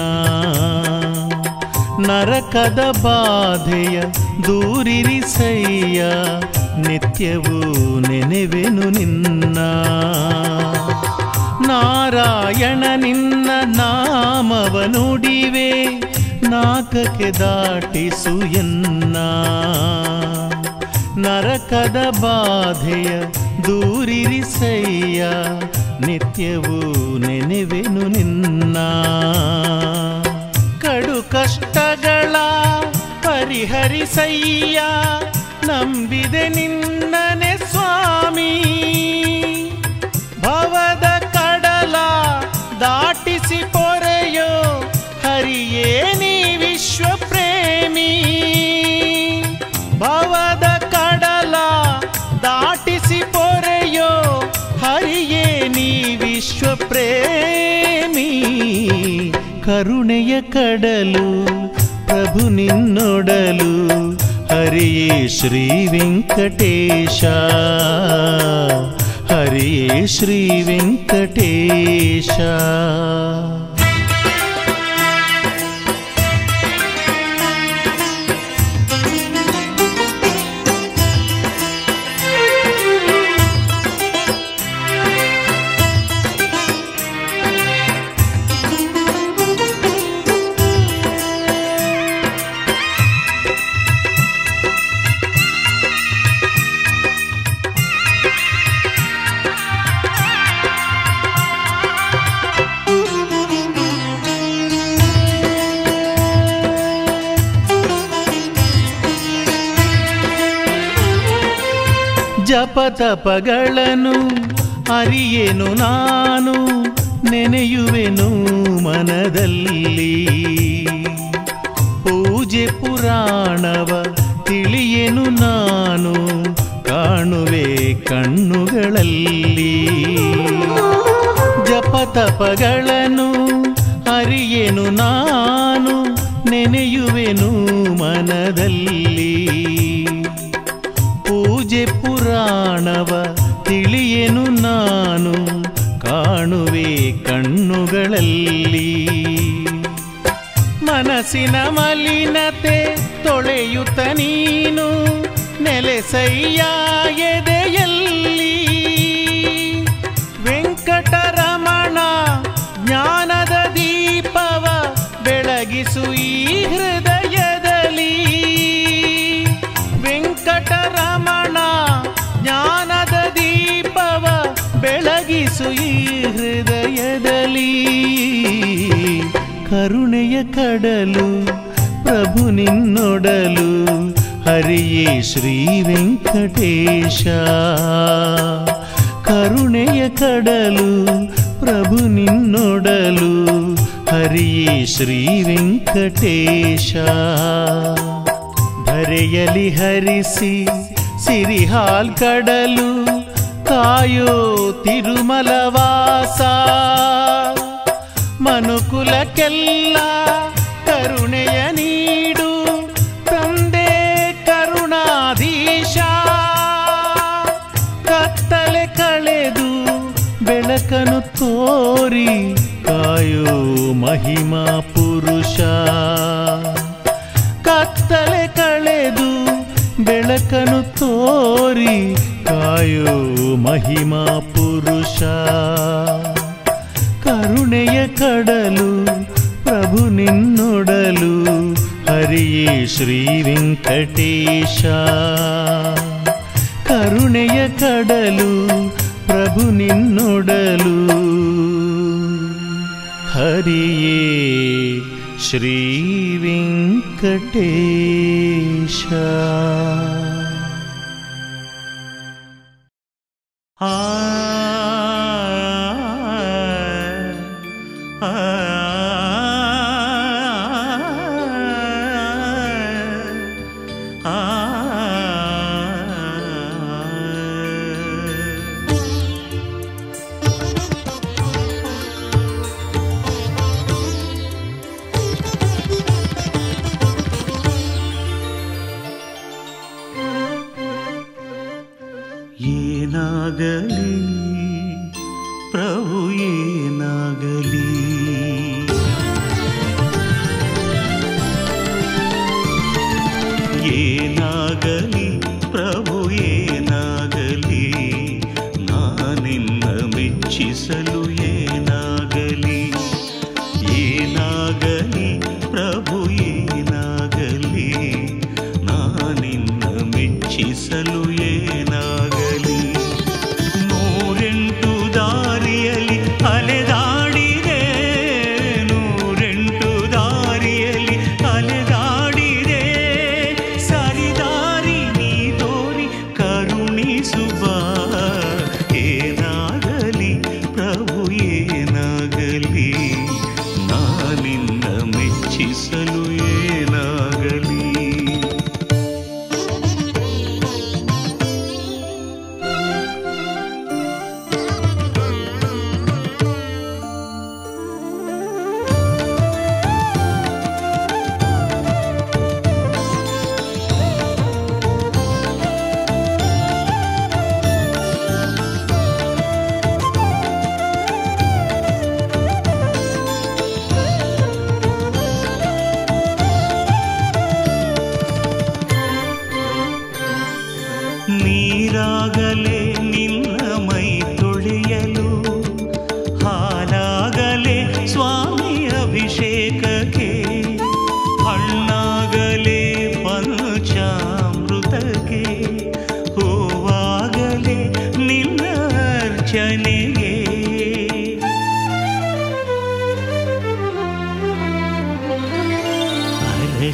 ನರಕದ ಬಾಧೆಯ ದೂರಿರಿಸಯ್ಯ ನಿತ್ಯವೂ ನೆನೆವೆನು ನಿನ್ನ ನಾರಾಯಣ ನಿನ್ನ ನಾಮವನುಡಿವೆ ನಾಕಕ್ಕೆ ದಾಟಿಸು ಎನ್ನ ನರಕದ ಬಾಧೆಯ ದೂರಿರಿಸಯ್ಯ ನಿತ್ಯವೂ ನೆನೆವೆನು ನಿನ್ನ ಕಡು ಕಷ್ಟಗಳ ಪರಿಹರಿಸಯ್ಯ ನಂಬಿದೆ ನಿನ್ನನೆ ಸ್ವಾಮಿ ಭವದ ಕಡಲ ದಾಟಿಸಿ ಪೊರೆಯೋ ಹರಿಯೇ ನೀ ವಿಶ್ವ ಪ್ರೇಮಿ ಭವದ ಕಡಲ ದಾಟಿಸಿ ಪೊರೆಯೋ ಹರಿಯೇ ನೀ ವಿಶ್ವ ಪ್ರೇಮಿ ಕರುಣೆಯ ಕಡಲು ಪ್ರಭು ನಿನ್ನೊಡಲು ಹರಿಯೇ ಶ್ರೀ ವೆಂಕಟೇಶ ಹರಿಯೇ ಶ್ರೀ ವೆಂಕಟೇಶ ಜಪತಪಗಳನ್ನು ಅರಿಯೆನು ನಾನು ನೆನೆಯುವೆನು ಮನದಲ್ಲಿ ಪೂಜೆ ಪುರಾಣವ ತಿಳಿಯೆನು ನಾನು ಕಾಣುವೆ ಕಣ್ಣುಗಳಲ್ಲಿ ಜಪತಪಗಳನ್ನು ಅರಿಯೆನು ನಾನು ನೆನೆಯುವೆನು ಮನದಲ್ಲಿ ಪೂಜೆ ಪುರಾಣವ ತಿಳಿಯೆನು ನಾನು ಕಾಣುವೆ ಕಣ್ಣುಗಳಲ್ಲಿ ಮನಸ್ಸಿನ ಮಲಿನತೆ ತೊಳೆಯುತ್ತ ನೀನು ನೆಲೆಸಯ್ಯ ಎದೆಯಲ್ಲಿ ವೆಂಕಟರಮಣ ಜ್ಞಾನದ ದೀಪವ ಬೆಳಗಿಸು ಈ ಹೃದಯದಲ್ಲಿ ವೆಂಕಟರಮಣ ಜ್ಞಾನದ ದೀಪವ ಬೆಳಗಿಸು ಈ ಹೃದಯದಲ್ಲಿ ಕರುಣೆಯ ಕಡಲು ಪ್ರಭು ನಿನ್ನೊಡಲು ಹರಿಯೇ ಶ್ರೀ ವೆಂಕಟೇಶ ಕರುಣೆಯ ಕಡಲು ಪ್ರಭು ನಿನ್ನೊಡಲು ಹರಿಯೇ ಶ್ರೀ ವೆಂಕಟೇಶ ಧರೆಯಲಿ ಹರಿಸಿ ಸಿರಿಹಾಲ್ ಕಡಲು ಕಾಯೋ ತಿರುಮಲವಾಸ ಮನುಕುಲಕ್ಕೆಲ್ಲ ಕರುಣೆಯ ನೀಡು ತಂದೆ ಕರುಣಾಧೀಶ ಕತ್ತಲೆ ಕಳೆದು ಬೆಳಕನು ತೋರಿ ಕಾಯೋ ಮಹಿಮಾ ಪುರುಷ ಕತ್ತಲೆ ಕಳೆದು ಬೆಳಕನು ತೋರಿ ಕಾಯೋ ಮಹಿಮಾ ಪುರುಷ ಕರುಣೆಯ ಕಡಲು ಪ್ರಭು ನಿನ್ನೊಡಲು ಹರಿಯೇ ಶ್ರೀ ವೆಂಕಟೇಶ ಕರುಣೆಯ ಕಡಲು ಪ್ರಭು ನಿನ್ನೊಡಲು ಹರಿಯೇ ಶ್ರೀ ವೆಂಕಟೇಶ ಆ ಆ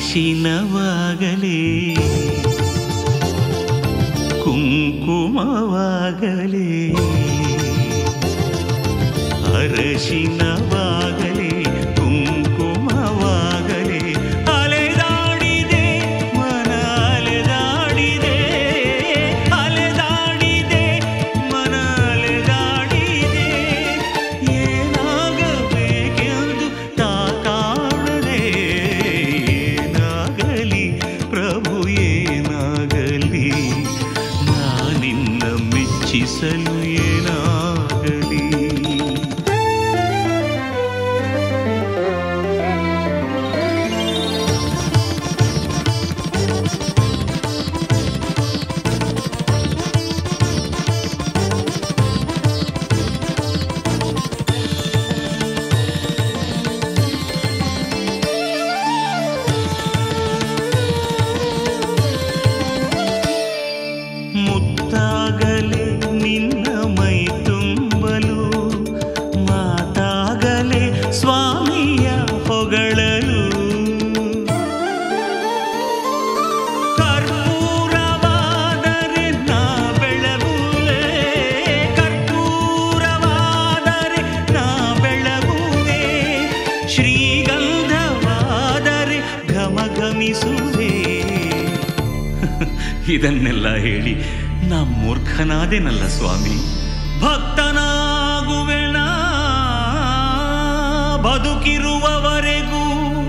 ಅರಶಿನವಾಗಲೇ ಕುಂಕುಮವಾಗಲೇ ಅರಶಿನವಾಗಲೇ ಕುಂಕುಮವಾಗಲೇ ಅಲೆದಾಡಿದೆ ಮನ ಅಲೆದಾಡಿದೆ ಅಲೆದಾಡಿದೆ ಮನ ಅಲೆದಾಡಿದೆ ಏನಾಗಬೇಕೆಂದು ತಾ ಕಾಣದೆ ಏನಾಗಲಿ ಪ್ರಭು ಏನಾಗಲಿ ನಾನಿನ್ನ ಮೆಚ್ಚಿಸಲು ಏನಾಗಲಿ ಮುತ್ತಾಗಲೇ ನಿನ್ನ ಮೈ ತುಂಬಲು ಮಾತಾಗಲೇ ಸ್ವಾಮಿಯ ಹೊಗಳಲು ಕರ್ಪೂರವಾದರೆ ನಾ ಬೆಳಗುವೆ ಕರ್ಪೂರವಾದರೆ ನಾ ಬೆಳಗುವೆ ಶ್ರೀಗಂಧವಾದರೆ ಘಮಘಮಿಸುವೆ ಇದನ್ನೆಲ್ಲ ಹೇಳಿ ನಾ ಮೂರ್ಖನಾದೇನಲ್ಲ ಸ್ವಾಮಿ ಭಕ್ತನಾಗುವೆನ ಬದುಕಿರುವವರೆಗೂ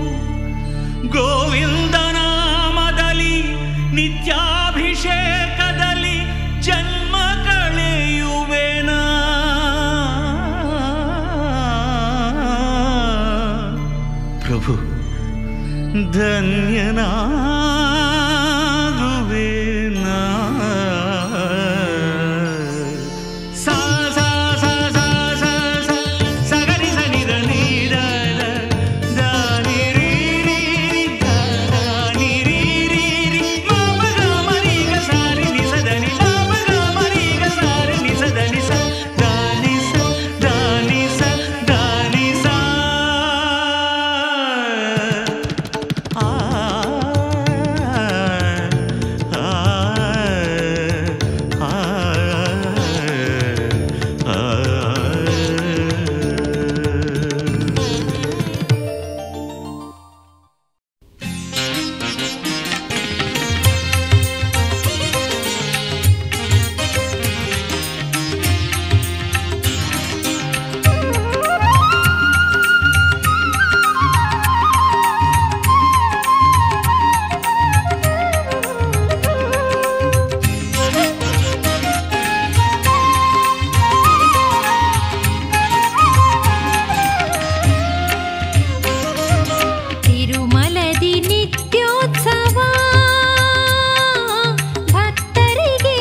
ಗೋವಿಂದನಾಮದಲ್ಲಿ ನಿತ್ಯಾಭಿಷೇಕದಲ್ಲಿ ಜನ್ಮ ಕಳೆಯುವೆನ ಪ್ರಭು ಧನ್ಯನಾಗುವೆ ನಾ. ಸಾ ಸಾ ಸಾ ಸಾ ಸಾ ಸಾ ಸಗರಿ ಸನಿ ದ ನೀ ದ ದ ದ ನಿ ರಿ ರಿ ರಿ ದ ದ ನಿ ರಿ ರಿ ರಿ ಮ ಪ ಗ ಮ ರಿ ಗ ಸಾ ರಿ ನಿ ಸ ದ ನಿ ಮ ಪ ಗ ಮ ರಿ ಗ ಸಾ ರಿ ನಿ ಸ ದ ನಿ ಸ ದ ನಿ ಸ ದ ನಿ ಸ ದ ನಿ ಸ ಆ ಆ ಆ ತಿರುಮಲದಿ ನಿತ್ಯೋತ್ಸವ ಭಕ್ತರಿಗೆ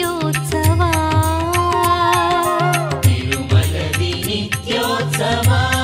ವಿಜಯೋತ್ಸವ ತಿರುಮಲದಿ ನಿತ್ಯೋತ್ಸವ